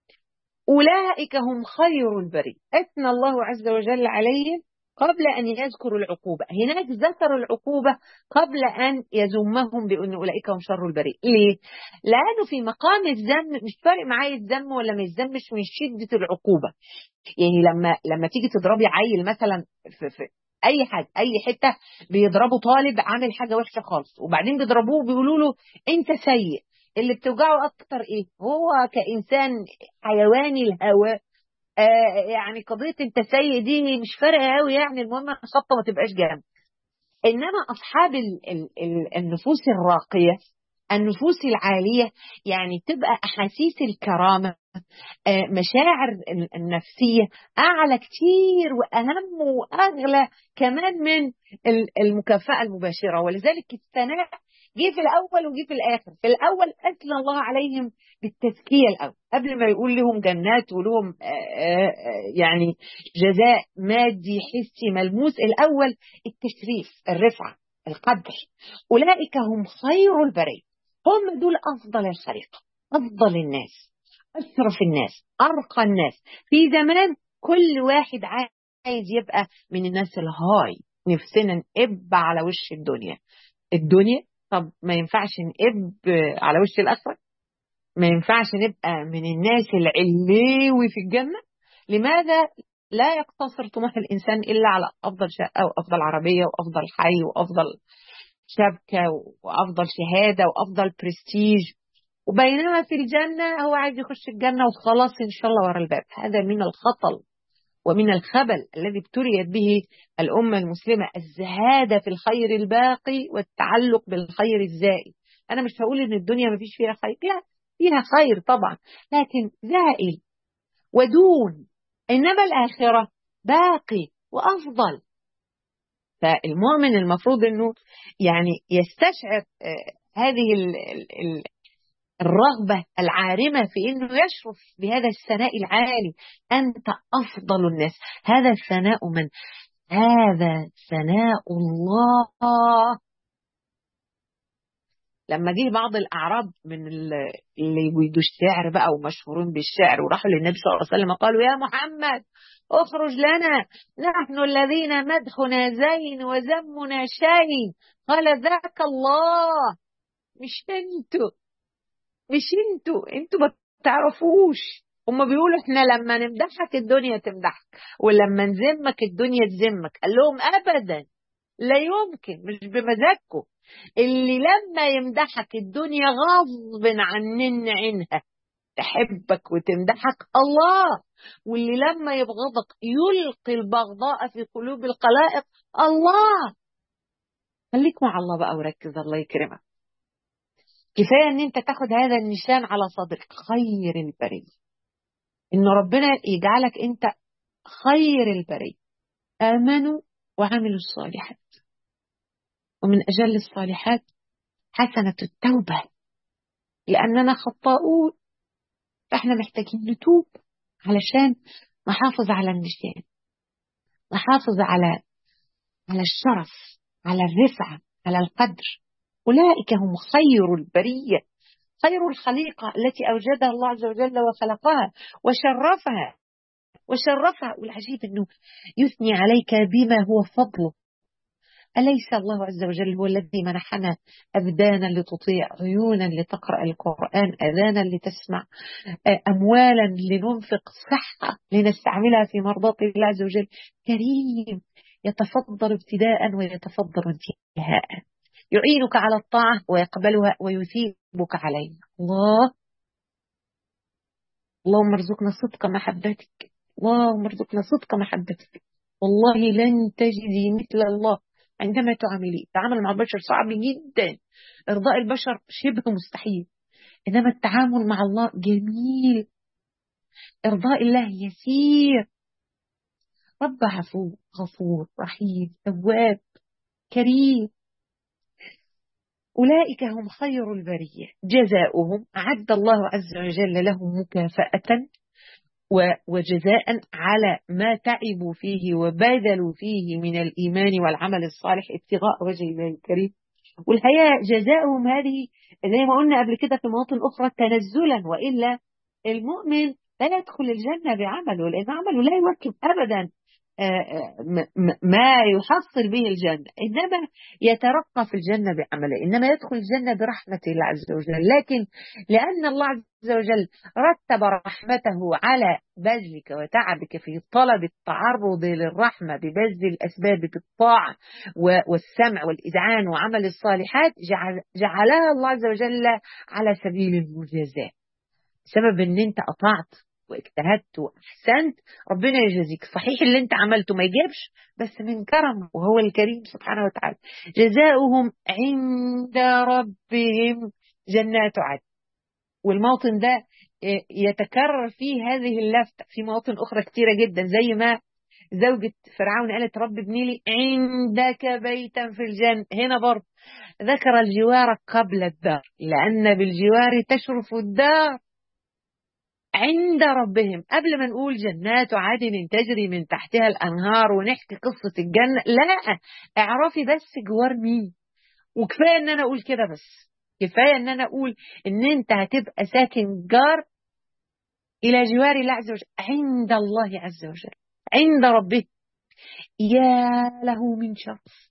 أولئك هم خير البرية أثنى الله عز وجل عليهم قبل أن يذكر العقوبة هناك ذكر العقوبة قبل أن يذمهم بأن أولئك هم شر البريء ليه؟ لأنه في مقام الذم مش فارق معايا الذم ولا ما يتذمش من شدة العقوبة يعني لما لما تيجي تضربي عيل مثلا في, في اي حاجه اي حته بيضربوا طالب عامل حاجه وحشه خالص وبعدين بيضربوه بيقولوا له انت سيء اللي بتوجعه اكتر ايه هو كانسان حيواني الهوى آه يعني قضيه انت سيء دي مش فارقه قوي يعني المهم الخطه ما تبقاش جامد انما اصحاب ال ال ال النفوس الراقيه النفوس العاليه يعني تبقى احاسيس الكرامه مشاعر النفسية أعلى كتير وأهم وأغلى كمان من المكافأة المباشرة ولذلك الثناء جه في الأول وجه في الآخر في الأول أثنى الله عليهم بالتزكية الأول قبل ما يقول لهم جنات ولهم يعني جزاء مادي حسي ملموس الأول التشريف الرفعة القدر أولئك هم خير البرية هم دول أفضل الخليقة أفضل الناس أشرف الناس أرقى الناس في زمان كل واحد عايز يبقى من الناس الهاي نفسنا نقب على وش الدنيا الدنيا طب ما ينفعش نقب على وش الآخرة ما ينفعش نبقى من الناس العليوي في الجنة لماذا لا يقتصر طموح الإنسان إلا على أفضل شقة وأفضل عربية وأفضل حي وأفضل شبكة وأفضل شهادة وأفضل برستيج وبينما في الجنة هو عايز يخش الجنة وخلاص إن شاء الله ورا الباب هذا من الخطل ومن الخبل الذي ابتليت به الأمة المسلمة الزهادة في الخير الباقي والتعلق بالخير الزائد أنا مش هقول إن الدنيا ما فيش فيها خير لا فيها خير طبعا لكن زائل ودون إنما الآخرة باقي وأفضل فالمؤمن المفروض أنه يعني يستشعر هذه ال ال الرغبة العارمة في أنه يشرف بهذا الثناء العالي أنت أفضل الناس هذا الثناء من هذا ثناء الله لما جه بعض الأعراب من اللي يريدوا الشعر بقى ومشهورين بالشعر وراحوا للنبي صلى الله عليه وسلم قالوا يا محمد اخرج لنا نحن الذين مدحنا زين وذمنا شين قال ذاك الله مش انتوا مش انتوا انتوا ما تعرفوش هما بيقولوا احنا لما نمدحك الدنيا تمدحك ولما نذمك الدنيا تذمك قال لهم ابدا لا يمكن مش بمزاجكم اللي لما يمدحك الدنيا غصب عنن عينها تحبك وتمدحك الله واللي لما يبغضك يلقي البغضاء في قلوب الخلائق الله خليك مع الله بقى وركز الله يكرمك كفايه ان انت تاخد هذا النشان على صدرك خير البريه ان ربنا يجعلك انت خير البريه امنوا وعملوا الصالحات ومن اجل الصالحات حسنه التوبه لاننا خطاؤون فاحنا محتاجين نتوب علشان نحافظ على النشان نحافظ على على الشرف على الرفعة على القدر أولئك هم خير البرية خير الخليقة التي أوجدها الله عز وجل وخلقها وشرفها وشرفها والعجيب أنه يثني عليك بما هو فضله أليس الله عز وجل هو الذي منحنا أبدانا لتطيع عيونا لتقرأ القرآن أذانا لتسمع أموالا لننفق صحة لنستعملها في مرضاة الله عز وجل كريم يتفضل ابتداء ويتفضل انتهاء يعينك على الطاعة ويقبلها ويثيبك عليها الله اللهم ارزقنا صدق محبتك اللهم ارزقنا صدق محبتك والله لن تجدي مثل الله عندما تعاملي التعامل مع البشر صعب جدا إرضاء البشر شبه مستحيل إنما التعامل مع الله جميل إرضاء الله يسير رب عفو غفور رحيم تواب كريم أولئك هم خير البرية جزاؤهم أعد الله عز وجل لهم مكافأة وجزاء على ما تعبوا فيه وبذلوا فيه من الإيمان والعمل الصالح ابتغاء وجه الله الكريم والحقيقة جزاؤهم هذه زي ما قلنا قبل كده في مواطن أخرى تنزلا وإلا المؤمن لا يدخل الجنة بعمله لأن عمله لا يوكب أبدا ما يحصل به الجنة إنما يترقى في الجنة بعمله إنما يدخل الجنة برحمة الله عز وجل لكن لأن الله عز وجل رتب رحمته على بذلك وتعبك في طلب التعرض للرحمة ببذل الأسباب بالطاعة والسمع والإذعان وعمل الصالحات جعل جعلها الله عز وجل على سبيل المجازاة سبب ان انت قطعت واجتهدت واحسنت ربنا يجازيك صحيح اللي انت عملته ما يجيبش بس من كرمه وهو الكريم سبحانه وتعالى جزاؤهم عند ربهم جنات عدن والموطن ده يتكرر فيه هذه اللفتة في مواطن أخرى كتيرة جدا زي ما زوجة فرعون قالت رب ابني لي عندك بيتا في الجنة هنا برضه ذكر الجوار قبل الدار لأن بالجوار تشرف الدار عند ربهم قبل ما نقول جنات عدن تجري من تحتها الأنهار ونحكي قصة الجنة لا اعرفي بس جوار مين وكفاية ان انا اقول كده بس كفاية ان انا اقول ان انت هتبقى ساكن جار الى جوار الله عز وجل عند الله عز وجل عند ربه يا له من شرف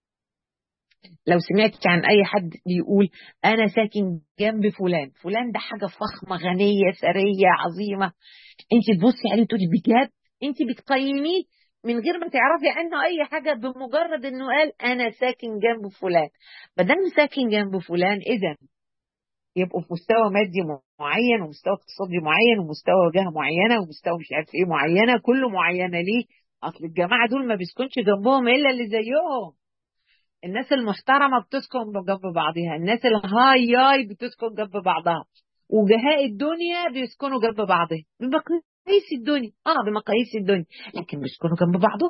لو سمعت عن اي حد بيقول انا ساكن جنب فلان فلان ده حاجه فخمه غنيه ثريه عظيمه انت تبصي عليه وتقولي بجد انت بتقيميه من غير ما تعرفي عنه اي حاجه بمجرد انه قال انا ساكن جنب فلان ما دام ساكن جنب فلان اذا يبقوا في مستوى مادي معين ومستوى اقتصادي معين ومستوى وجهه معينه ومستوى مش عارف ايه معينه كله معينه ليه؟ اصل الجماعه دول ما بيسكنش جنبهم الا اللي زيهم الناس المحترمه بتسكن جنب بعضها الناس الهاي ياي بتسكن جنب بعضها وجهاء الدنيا بيسكنوا جنب بعضهم بمقاييس الدنيا اه بمقاييس الدنيا لكن بيسكنوا جنب بعضهم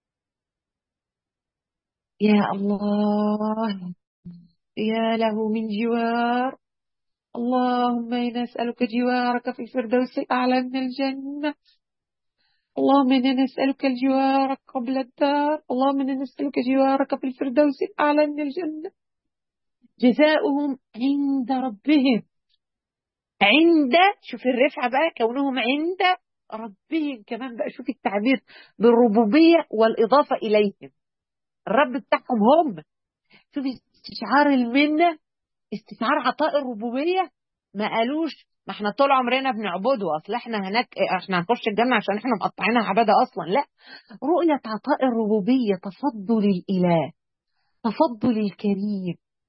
يا الله يا له من جوار اللهم إنا نسألك جوارك في الفردوس الأعلى من الجنة اللهم إنا نسألك الجوار قبل الدار اللهم إنا نسألك جوارك في الفردوس الأعلى من الجنة جزاؤهم عند ربهم عند شوف الرفعة بقى كونهم عند ربهم كمان بقى شوف التعبير بالربوبية والإضافة إليهم الرب بتاعهم هم شوف استشعار المنة استشعار عطاء الربوبية ما قالوش ما احنا طول عمرنا بنعبده اصل احنا هناك احنا هنخش الجنه عشان احنا مقطعينها عباده اصلا لا رؤيه عطاء الربوبيه تفضل الاله تفضل الكريم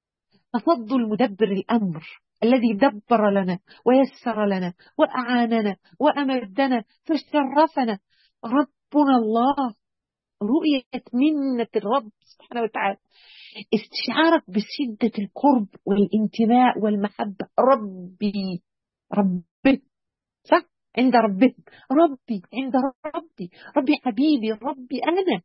تفضل مدبر الأمر الذي دبر لنا ويسر لنا وأعاننا وأمدنا فشرفنا ربنا الله رؤية منة الرب سبحانه وتعالى استشعارك بشدة القرب والانتماء والمحبة ربي ربي صح عند ربي ربي عند ربي ربي حبيبي ربي أنا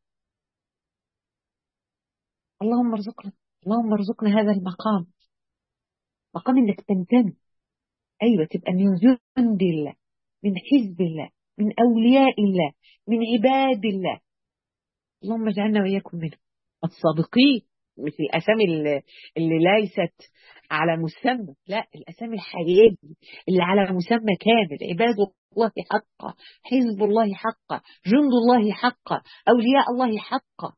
اللهم ارزقنا اللهم ارزقنا هذا المقام مقام انك تنتمي ايوه تبقى من جند الله من حزب الله من اولياء الله من عباد الله اللهم اجعلنا واياكم منهم الصادقين مش الاسامي اللي, اللي ليست على مسمى لا الاسامي الحقيقيه اللي على مسمى كامل عباد الله حقا حزب الله حقا جند الله حقا اولياء الله حقا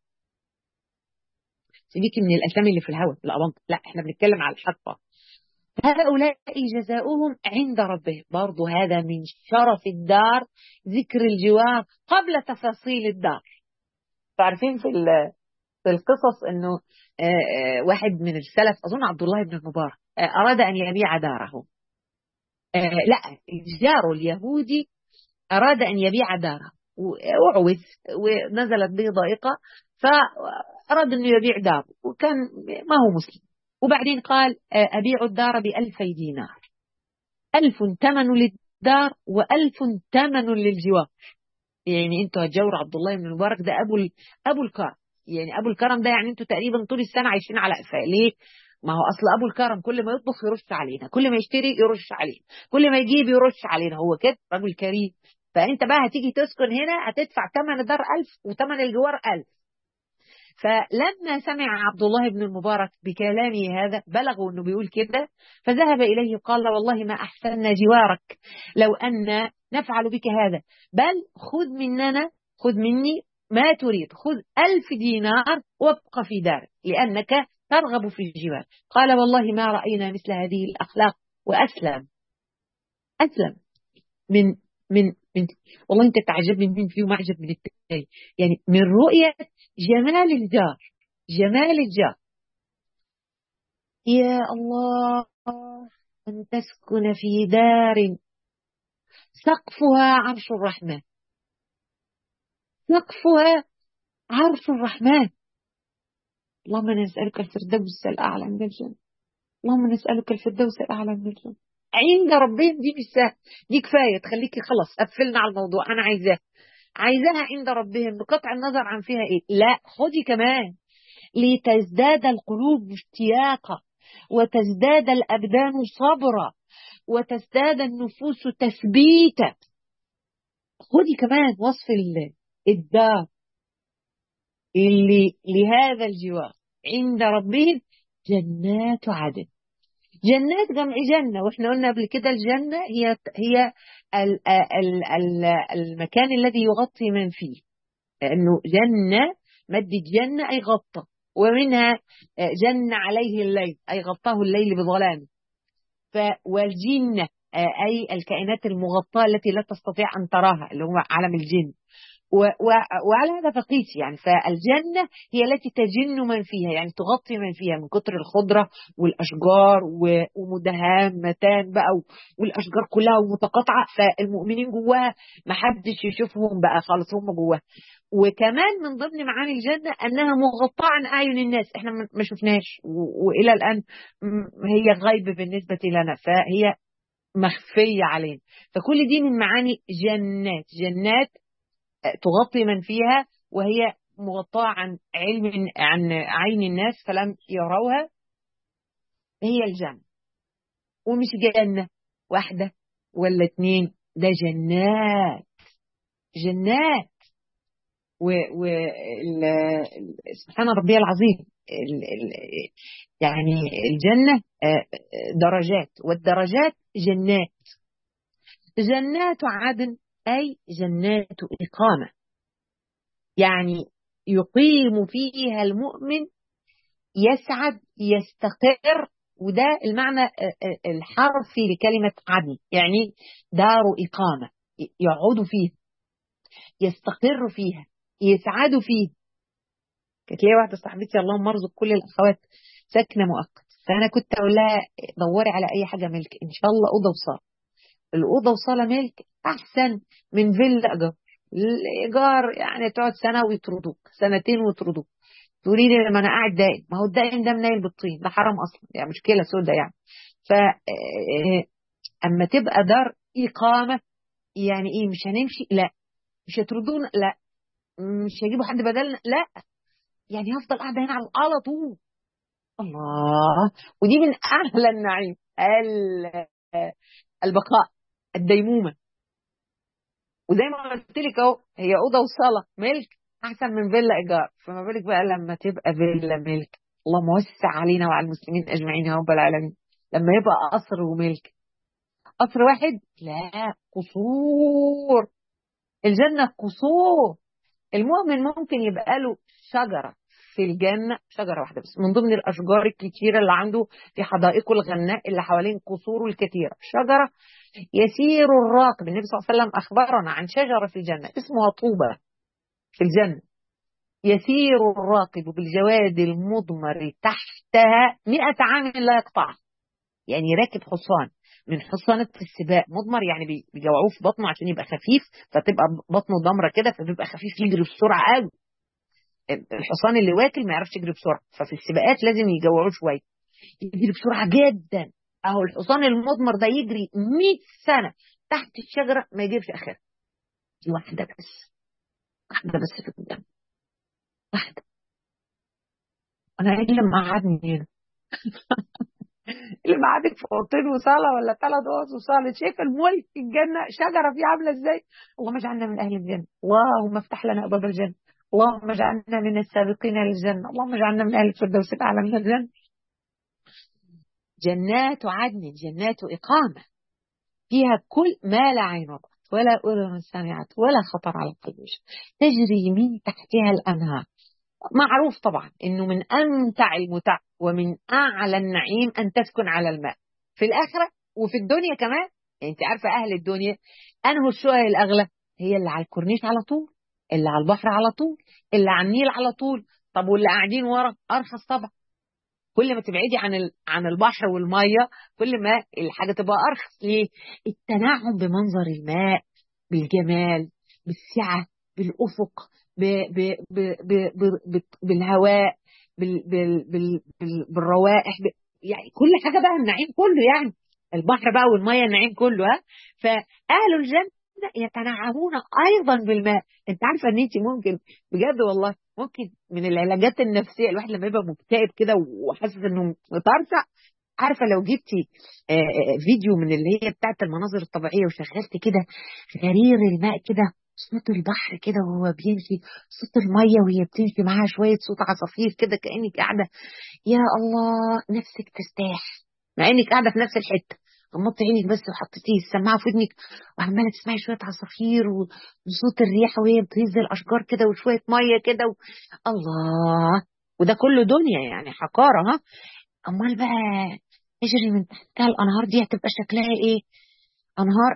سيبيكي من الاسامي اللي في الهواء الأبنط لا احنا بنتكلم على الحقه هؤلاء جزاؤهم عند ربهم برضو هذا من شرف الدار ذكر الجوار قبل تفاصيل الدار تعرفين في في القصص انه واحد من السلف اظن عبد الله بن المبارك اراد ان يبيع داره لا جاره اليهودي اراد ان يبيع داره وعوز ونزلت به ضائقه فاراد انه يبيع داره وكان ما هو مسلم وبعدين قال ابيع الدار بألفي دينار ألف ثمن للدار وألف ثمن للجوار يعني انتوا هتجور عبد الله بن المبارك ده ابو ابو الكرم يعني ابو الكرم ده يعني انتوا تقريبا طول السنه عايشين على قفاه ليه؟ ما هو اصل ابو الكرم كل ما يطبخ يرش علينا كل ما يشتري يرش علينا كل ما يجيب يرش علينا هو كده رجل كريم فانت بقى هتيجي تسكن هنا هتدفع ثمن الدار 1000 وثمن الجوار 1000 فلما سمع عبد الله بن المبارك بكلامه هذا بلغوا انه بيقول كده فذهب اليه قال والله ما احسننا جوارك لو ان نفعل بك هذا بل خذ مننا خذ مني ما تريد خذ ألف دينار وابق في دارك لأنك ترغب في الجوار قال والله ما رأينا مثل هذه الأخلاق وأسلم أسلم من من من والله أنت تعجبني من فيه ومعجب من التاني يعني من رؤية جمال الجار جمال الجار يا الله أن تسكن في دار سقفها عرش الرحمن سقفها عرش الرحمن اللهم نسألك الفردوس الأعلى من الجنة اللهم نسألك الفردوس الأعلى من الجنة عند ربهم دي مش سهل دي كفاية تخليكي خلاص قفلنا على الموضوع أنا عايزاها عايزاها عند ربهم بقطع النظر عن فيها إيه لا خدي كمان لتزداد القلوب اشتياقا وتزداد الأبدان صبرا وتزداد النفوس تثبيتا خدي كمان وصف الدار اللي لهذا الجوار عند ربهم جنات عدن جنات جمع جنة واحنا قلنا قبل كده الجنة هي هي ال ال ال المكان الذي يغطي من فيه لأنه جنة مد جنة أي غطى ومنها جن عليه الليل أي غطاه الليل بظلامه والجنة أي الكائنات المغطاة التي لا تستطيع أن تراها اللي هو عالم الجن وعلى هذا فقيس يعني فالجنة هي التي تجن من فيها يعني تغطي من فيها من كتر الخضرة والأشجار ومدهامتان بقى والأشجار كلها ومتقاطعة فالمؤمنين جواها ما حدش يشوفهم بقى خالص هم جواها وكمان من ضمن معاني الجنة أنها مغطاة عن أعين الناس احنا ما شفناش وإلى الآن هي غيب بالنسبة لنا فهي مخفية علينا فكل دي من معاني جنات جنات تغطي من فيها وهي مغطاة عن علم عن عين الناس فلم يروها هي الجنة ومش جنة واحدة ولا اتنين ده جنات جنات و, و سبحان ربي العظيم ال ال يعني الجنة درجات والدرجات جنات جنات عدن أي جنات إقامة يعني يقيم فيها المؤمن يسعد يستقر وده المعنى الحرفي لكلمة عدن يعني دار إقامة يقعد فيها يستقر فيها يسعد فيها كانت ليا واحدة صاحبتي اللهم ارزق كل الأخوات سكنة مؤقت فانا كنت اقول لها دوري على اي حاجه ملك ان شاء الله اوضه وصاله الاوضه وصاله ملك احسن من فيلا ايجار الايجار يعني تقعد سنه ويطردوك سنتين ويطردوك تقولي لي لما انا قاعد دايم ما هو الدايم ده منيل بالطين ده حرام اصلا يعني مشكله سودة يعني ف اما تبقى دار اقامه يعني ايه مش هنمشي لا مش هيطردونا لا مش هيجيبوا حد بدلنا لا يعني هفضل قاعده هنا على طول الله ودي من اعلى النعيم البقاء الديمومه وزي ما قلت لك اهو هي اوضه وصاله ملك احسن من فيلا ايجار فما بالك بقى لما تبقى فيلا ملك اللهم وسع علينا وعلى المسلمين اجمعين يا رب العالمين لما يبقى قصر وملك قصر واحد لا قصور الجنه قصور المؤمن ممكن يبقى له شجره في الجنة شجرة واحدة بس من ضمن الأشجار الكتيرة اللي عنده في حدائقه الغناء اللي حوالين قصوره الكثيرة شجرة يسير الراكب النبي صلى الله عليه وسلم أخبرنا عن شجرة في الجنة اسمها طوبة في الجنة يسير الراكب بالجواد المضمر تحتها مئة عام لا يقطعها يعني راكب حصان من حصانة السباق مضمر يعني بيجوعوه في بطنه عشان يبقى خفيف فتبقى بطنه ضمرة كده فبيبقى خفيف يجري بسرعة قوي الحصان اللي واكل ما يعرفش يجري بسرعه ففي السباقات لازم يجوعوه شويه يجري بسرعه جدا اهو الحصان المضمر ده يجري 100 سنه تحت الشجره ما يجيبش اخرها دي واحده بس واحده بس في الجنه واحده انا ايه اللي مقعدني هنا اللي معادك في اوضتين وصاله ولا ثلاث اوض وصاله شايف الملك الجنه شجره فيه عامله ازاي اللهم اجعلنا من اهل الجنه اللهم افتح لنا ابواب الجنه اللهم اجعلنا من السابقين للجنة اللهم اجعلنا من أهل الفردوس الأعلى من الجنة جنات عدن جنات إقامة فيها كل ما لا عين رأت ولا أذن سمعت ولا خطر على قلب تجري من تحتها الأنهار معروف طبعا انه من امتع المتع ومن اعلى النعيم ان تسكن على الماء في الاخره وفي الدنيا كمان يعني انت عارفه اهل الدنيا انه الشقق الاغلى هي اللي على الكورنيش على طول اللي على البحر على طول اللي على النيل على طول طب واللي قاعدين ورا ارخص طبعا كل ما تبعدي عن عن البحر والميه كل ما الحاجه تبقى ارخص ليه التنعم بمنظر الماء بالجمال بالسعه بالافق ب ب ب ب ب بالهواء بال بال بال بالروائح يعني كل حاجه بقى النعيم كله يعني البحر بقى والميه النعيم كله ها فاهل الجنه يتنعمون ايضا بالماء انت عارفه ان انت ممكن بجد والله ممكن من العلاجات النفسيه الواحد لما يبقى مكتئب كده وحاسس انه مترسع عارفه لو جبتي فيديو من اللي هي بتاعت المناظر الطبيعيه وشغلت كده غرير الماء كده صوت البحر كده وهو بيمشي صوت الميه وهي بتمشي معاها شويه صوت عصافير كده كانك قاعده يا الله نفسك ترتاح مع انك قاعده في نفس الحته غمضتي عينك بس وحطيتي السماعه في ودنك وعماله تسمعي شويه عصافير وصوت الريح وهي بتهز الاشجار كده وشويه ميه كده و... الله وده كله دنيا يعني حقاره ها امال بقى تجري من تحتها الانهار دي هتبقى شكلها ايه انهار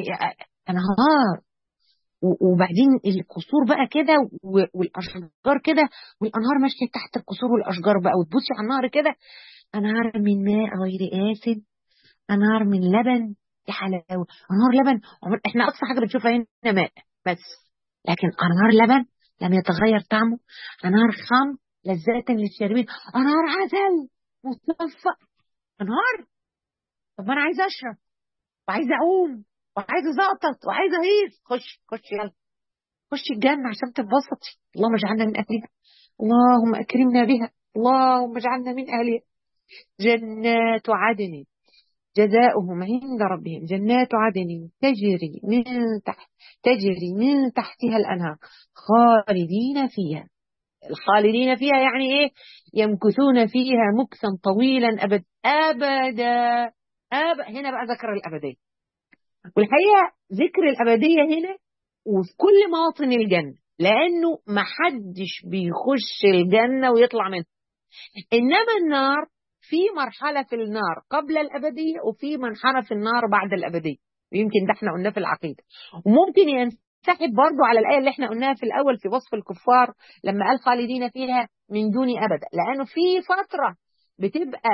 انهار وبعدين القصور بقى كده والاشجار كده والانهار ماشيه تحت القصور والاشجار بقى وتبصي على النهر كده انهار من ماء غير آسن انهار من لبن يا حلاوه انهار لبن احنا اقصى حاجه بنشوفها هنا ماء بس لكن انهار لبن لم يتغير طعمه انهار خمر لذات للشاربين انهار عسل مصفى انهار طب ما انا عايزه اشرب وعايزه اعوم وعايزه زقطط وعايزه هيص خش خش يلا خش الجنه عشان تتبسطي اللهم اجعلنا من اهلها اللهم اكرمنا بها اللهم اجعلنا من اهلها جنات عدن جزاؤهم عند ربهم جنات عدن تجري من تحت تجري من تحتها الأنهار خالدين فيها الخالدين فيها يعني إيه يمكثون فيها مكثا طويلا أبد أبدا أب... هنا بقى ذكر الأبدية والحقيقة ذكر الأبدية هنا وفي كل مواطن الجنة لأنه محدش بيخش الجنة ويطلع منها إنما النار في مرحلة في النار قبل الأبدية وفي مرحلة في النار بعد الأبدية ويمكن ده احنا قلناه في العقيدة وممكن ينسحب برضو على الآية اللي احنا قلناها في الأول في وصف الكفار لما قال خالدين فيها من دون أبدا لأنه في فترة بتبقى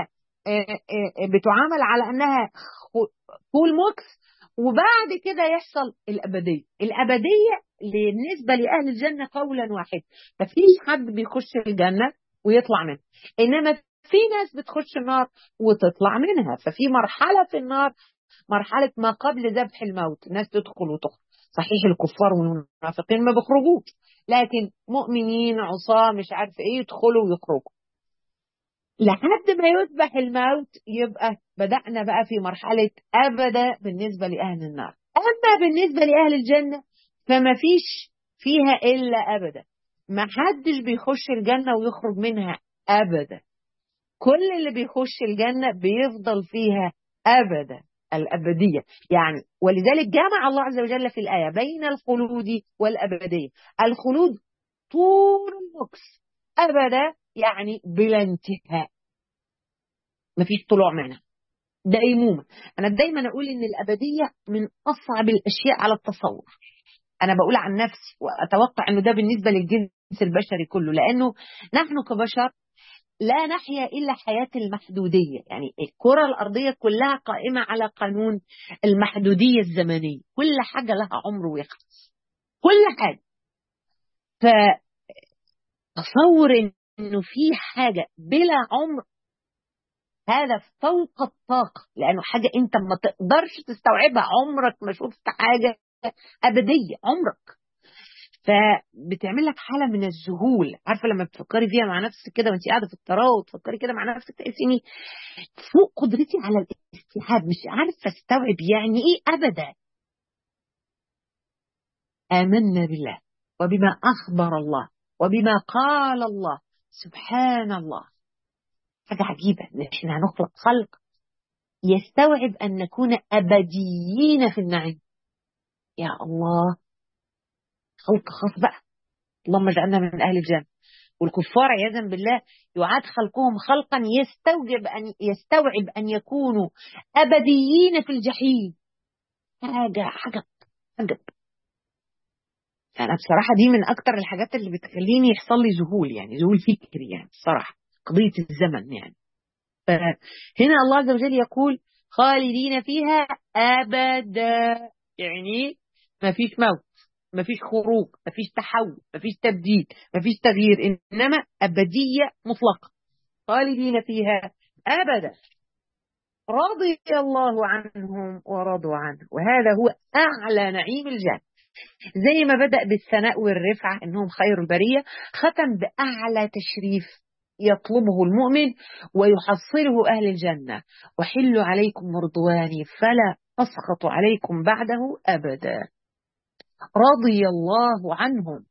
بتعامل على انها فول موكس وبعد كده يحصل الابديه الابديه بالنسبه لاهل الجنه قولا واحد مفيش حد بيخش الجنه ويطلع منها انما في ناس بتخش النار وتطلع منها ففي مرحله في النار مرحله ما قبل ذبح الموت الناس تدخل وتخرج صحيح الكفار والمنافقين ما بيخرجوش لكن مؤمنين عصاه مش عارف ايه يدخلوا ويخرجوا لحد ما يذبح الموت يبقى بدأنا بقى في مرحلة أبدا بالنسبة لأهل النار أما بالنسبة لأهل الجنة فما فيش فيها إلا أبدا ما حدش بيخش الجنة ويخرج منها أبدا كل اللي بيخش الجنة بيفضل فيها أبدا الأبدية يعني ولذلك جمع الله عز وجل في الآية بين الخلود والأبدية الخلود طول المكس أبدا يعني بلا انتهاء مفيش طلوع منها ديمومة أنا دايما أقول إن الأبدية من أصعب الأشياء على التصور أنا بقول عن نفسي وأتوقع أنه ده بالنسبة للجنس البشري كله لأنه نحن كبشر لا نحيا إلا حياة المحدودية يعني الكرة الأرضية كلها قائمة على قانون المحدودية الزمنية كل حاجة لها عمر ويخلص كل حاجة فتصور إنه في حاجة بلا عمر هذا فوق الطاقة لأنه حاجة أنت ما تقدرش تستوعبها عمرك ما شفت حاجة أبدية عمرك فبتعمل لك حاله من الذهول عارفه لما بتفكري فيها مع نفسك كده وانت قاعده في الطراوه وتفكري كده مع نفسك تحسي اني فوق قدرتي على الاستيعاب مش عارفه استوعب يعني ايه ابدا امنا بالله وبما اخبر الله وبما قال الله سبحان الله حاجه عجيبه ان احنا هنخلق خلق يستوعب ان نكون ابديين في النعيم يا الله خلق خاص بقى اللهم اجعلنا من اهل الجنه والكفار عياذا بالله يعاد خلقهم خلقا يستوجب ان يستوعب ان يكونوا ابديين في الجحيم حاجه حاجه عجب انا بصراحه دي من اكتر الحاجات اللي بتخليني يحصل لي ذهول يعني ذهول فكري يعني الصراحه قضيه الزمن يعني فهنا الله عز وجل يقول خالدين فيها ابدا يعني ما فيش موت مفيش خروج مفيش تحول مفيش تبديل مفيش تغيير إنما أبدية مطلقة خالدين فيها أبدا رضي الله عنهم ورضوا عنه وهذا هو أعلى نعيم الجنة زي ما بدأ بالثناء والرفعة إنهم خير البرية ختم بأعلى تشريف يطلبه المؤمن ويحصله أهل الجنة وحل عليكم رضواني فلا أسخط عليكم بعده أبدا رضي الله عنهم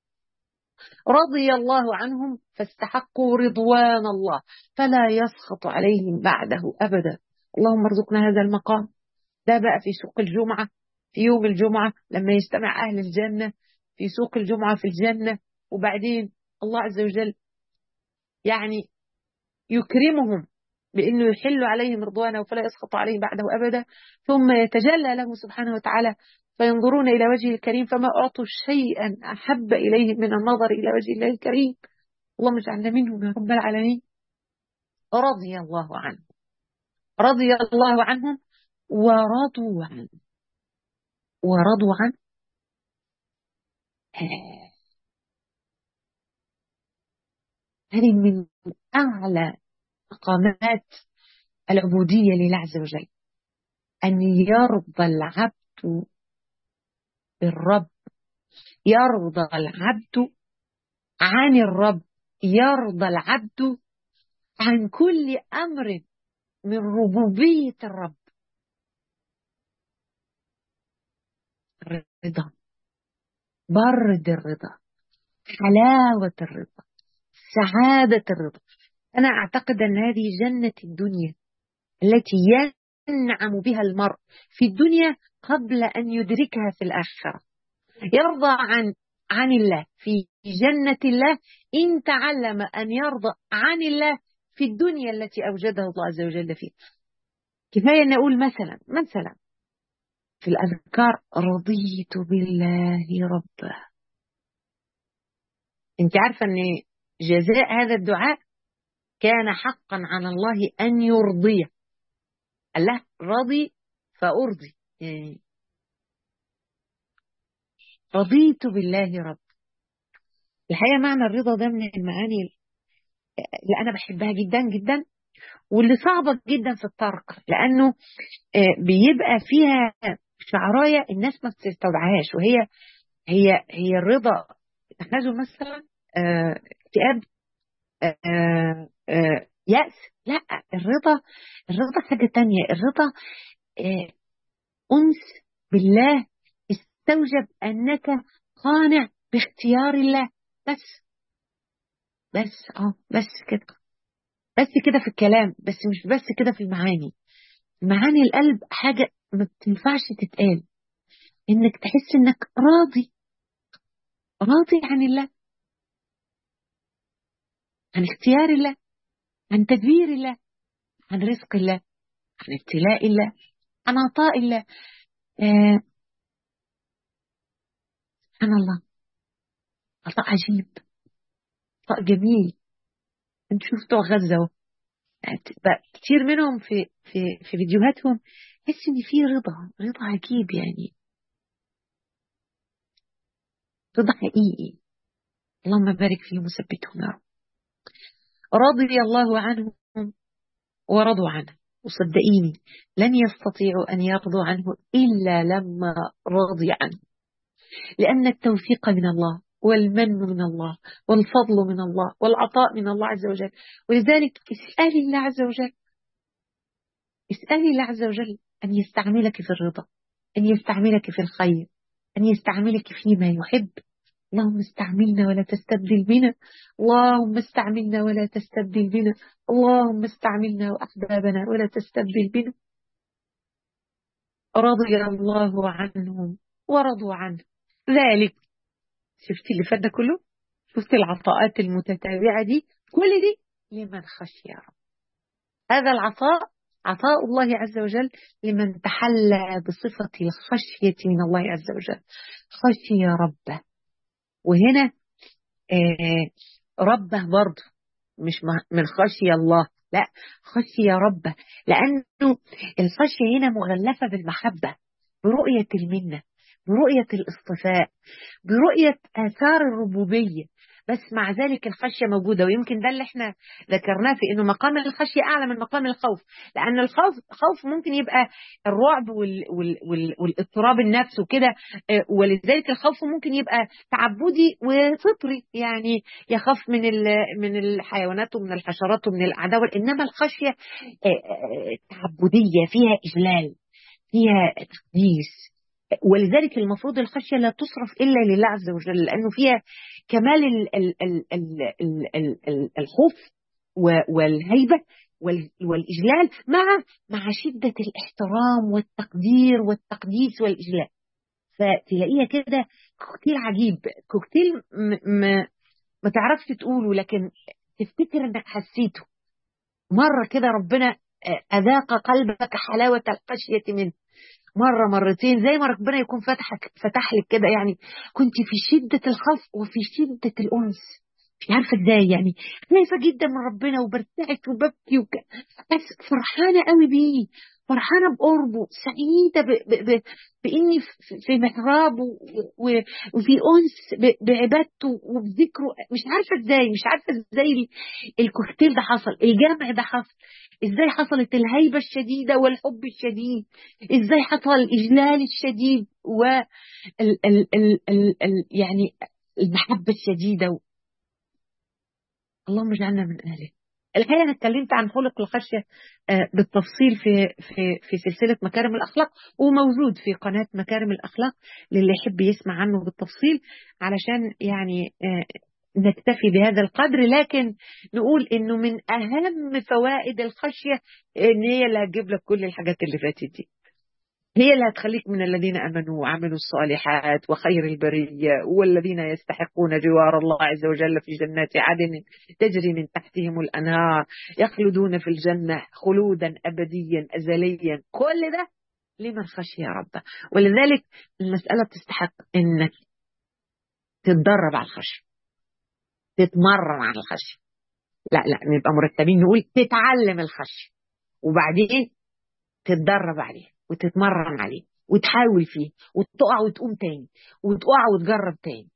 رضي الله عنهم فاستحقوا رضوان الله فلا يسخط عليهم بعده أبدا اللهم ارزقنا هذا المقام ده بقى في سوق الجمعة في يوم الجمعة لما يجتمع أهل الجنة في سوق الجمعة في الجنة وبعدين الله عز وجل يعني يكرمهم بأنه يحل عليهم رضوانه فلا يسخط عليهم بعده أبدا ثم يتجلى له سبحانه وتعالى فينظرون إلى وجهه الكريم فما أعطوا شيئا أحب إليهم من النظر إلى وجه الله الكريم اللهم اجعلنا منهم يا رب العالمين رضي الله عنه رضي الله عنهم ورضوا عنه ورضوا عنه هذه من أعلى مقامات العبودية لله عز وجل أن يرضى العبد بالرب يرضى العبد عن الرب يرضى العبد عن كل أمر من ربوبية الرب الرضا برد الرضا حلاوة الرضا سعادة الرضا أنا أعتقد أن هذه جنة الدنيا التي ينعم بها المرء في الدنيا قبل أن يدركها في الآخرة يرضى عن عن الله في جنة الله إن تعلم أن يرضى عن الله في الدنيا التي أوجده الله عز وجل فيها كفاية أن أقول مثلا مثلا في الأذكار رضيت بالله ربا أنت عارفة أن جزاء هذا الدعاء كان حقا على الله أن يرضيه الله رضي فأرضي يعني رضيت بالله رب الحقيقة معنى الرضا ده من المعاني اللي أنا بحبها جدا جدا واللي صعبة جدا في الترك لأنه بيبقى فيها شعراية الناس ما بتستوعبهاش وهي هي هي الرضا تخيلوا مثلا اكتئاب يأس لا الرضا الرضا حاجة تانية الرضا أنس بالله استوجب أنك قانع باختيار الله بس بس اه بس كده بس كده في الكلام بس مش بس كده في المعاني معاني القلب حاجة ما بتنفعش تتقال انك تحس انك راضي راضي عن الله عن اختيار الله عن تدبير الله عن رزق الله عن ابتلاء الله عن عطاء الله آه. سبحان الله عطاء عجيب عطاء جميل انتوا شفتوا غزة كتير منهم في في في فيديوهاتهم تحس ان في رضا رضا عجيب يعني رضا حقيقي اللهم بارك فيهم وثبتهم يا رب رضي الله عنهم ورضوا عنه وصدقيني لن يستطيعوا أن يرضوا عنه إلا لما رضي عنه لأن التوفيق من الله والمن من الله والفضل من الله والعطاء من الله عز وجل ولذلك اسألي الله عز وجل اسألي الله عز وجل أن يستعملك في الرضا أن يستعملك في الخير أن يستعملك فيما يحب اللهم استعملنا ولا تستبدل بنا اللهم استعملنا ولا تستبدل بنا اللهم استعملنا وأحبابنا ولا تستبدل بنا رضي الله عنهم ورضوا عنه ذلك شفتي اللي فات ده كله شفت العطاءات المتتابعة دي كل دي لمن خشي رب هذا العطاء عطاء الله عز وجل لمن تحلى بصفة الخشية من الله عز وجل خشي ربه وهنا آه ربه برضه مش من خشي الله لا خشي ربه لأنه الخشية هنا مغلفة بالمحبة برؤية المنة برؤية الاصطفاء برؤية آثار الربوبية بس مع ذلك الخشية موجودة ويمكن ده اللي احنا ذكرناه في انه مقام الخشية اعلى من مقام الخوف لان الخوف خوف ممكن يبقى الرعب وال وال وال والاضطراب النفس وكده ولذلك الخوف ممكن يبقى تعبدي وفطري يعني يخاف من من الحيوانات ومن الحشرات ومن الاعداء انما الخشية تعبدية فيها اجلال فيها تقديس ولذلك المفروض الخشية لا تصرف إلا لله عز وجل لأنه فيها كمال ال ال ال ال ال ال ال الخوف والهيبة والإجلال مع مع شدة الاحترام والتقدير والتقديس والإجلال فتلاقيها كده كوكتيل عجيب كوكتيل ما ما تعرفش تقوله لكن تفتكر انك حسيته مرة كده ربنا أذاق قلبك حلاوة الخشية منه مرة مرتين زي ما ربنا يكون فتحك فتح لك كده يعني كنت في شدة الخوف وفي شدة الأنس مش عارفة ازاي يعني خايفة جدا من ربنا وبرتعش وببكي وك... بس فرحانة قوي بيه فرحانة بقربه سعيدة ب... ب... ب... بإني في محرابه و... وفي أنس ب... بعبادته وبذكره مش عارفة ازاي مش عارفة ازاي الكوكتيل ده حصل الجمع ده حصل ازاي حصلت الهيبة الشديدة والحب الشديد ازاي حصل الإجلال الشديد و ال... ال... ال... ال... ال... يعني المحبة الشديدة اللهم اجعلنا من اهله الحقيقه انا اتكلمت عن خلق الخشيه بالتفصيل في في في سلسله مكارم الاخلاق وموجود في قناه مكارم الاخلاق للي يحب يسمع عنه بالتفصيل علشان يعني نكتفي بهذا القدر لكن نقول انه من اهم فوائد الخشيه ان هي اللي هتجيب لك كل الحاجات اللي فاتت دي هي اللي هتخليك من الذين امنوا وعملوا الصالحات وخير البريه والذين يستحقون جوار الله عز وجل في جنات عدن تجري من تحتهم الانهار يخلدون في الجنه خلودا ابديا ازليا كل ده لمن خشي ربه ولذلك المساله تستحق انك تتدرب على الخشيه تتمرن على الخشيه لا لا نبقى مرتبين نقول تتعلم الخشية وبعدين تتدرب عليه وتتمرن عليه وتحاول فيه وتقع وتقوم تاني وتقع وتجرب تاني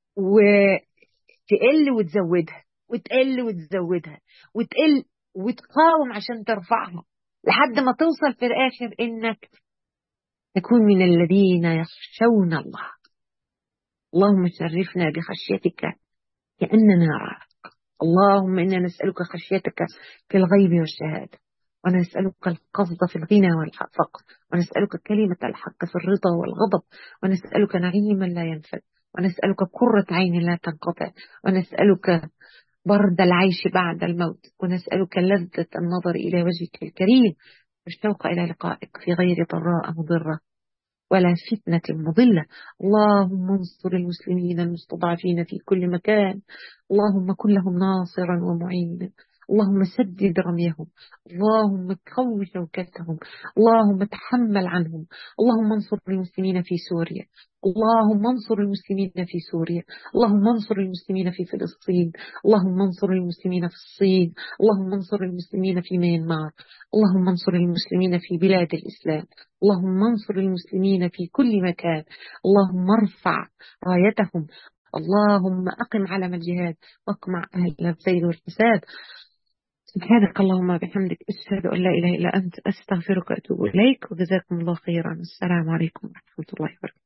وتقل وتزودها وتقل وتزودها وتقل وتقاوم عشان ترفعها لحد ما توصل في الآخر إنك تكون من الذين يخشون الله اللهم شرفنا بخشيتك كأننا نراك اللهم إنا نسألك خشيتك في الغيب والشهادة ونسألك القصد في الغنى والفقر ونسألك كلمة الحق في الرضا والغضب ونسألك نعيما لا ينفد ونسألك قرة عين لا تنقطع ونسألك برد العيش بعد الموت ونسألك لذة النظر إلى وجهك الكريم والشوق إلى لقائك في غير ضراء مضرة ولا فتنة مضلة اللهم انصر المسلمين المستضعفين في كل مكان اللهم كن لهم ناصرا ومعينا اللهم سدد رميهم اللهم قو شوكتهم اللهم تحمل عنهم اللهم انصر المسلمين في سوريا اللهم انصر المسلمين في سوريا اللهم انصر المسلمين في فلسطين اللهم انصر المسلمين في الصين اللهم انصر المسلمين في ميانمار اللهم انصر المسلمين في بلاد الإسلام اللهم انصر المسلمين في كل مكان اللهم ارفع رايتهم اللهم أقم علم الجهاد واقمع أهل الزيد والفساد سبحانك اللهم بحمدك أشهد أن لا إله إلا أنت أستغفرك وأتوب إليك وجزاكم الله خيرا السلام عليكم ورحمة الله وبركاته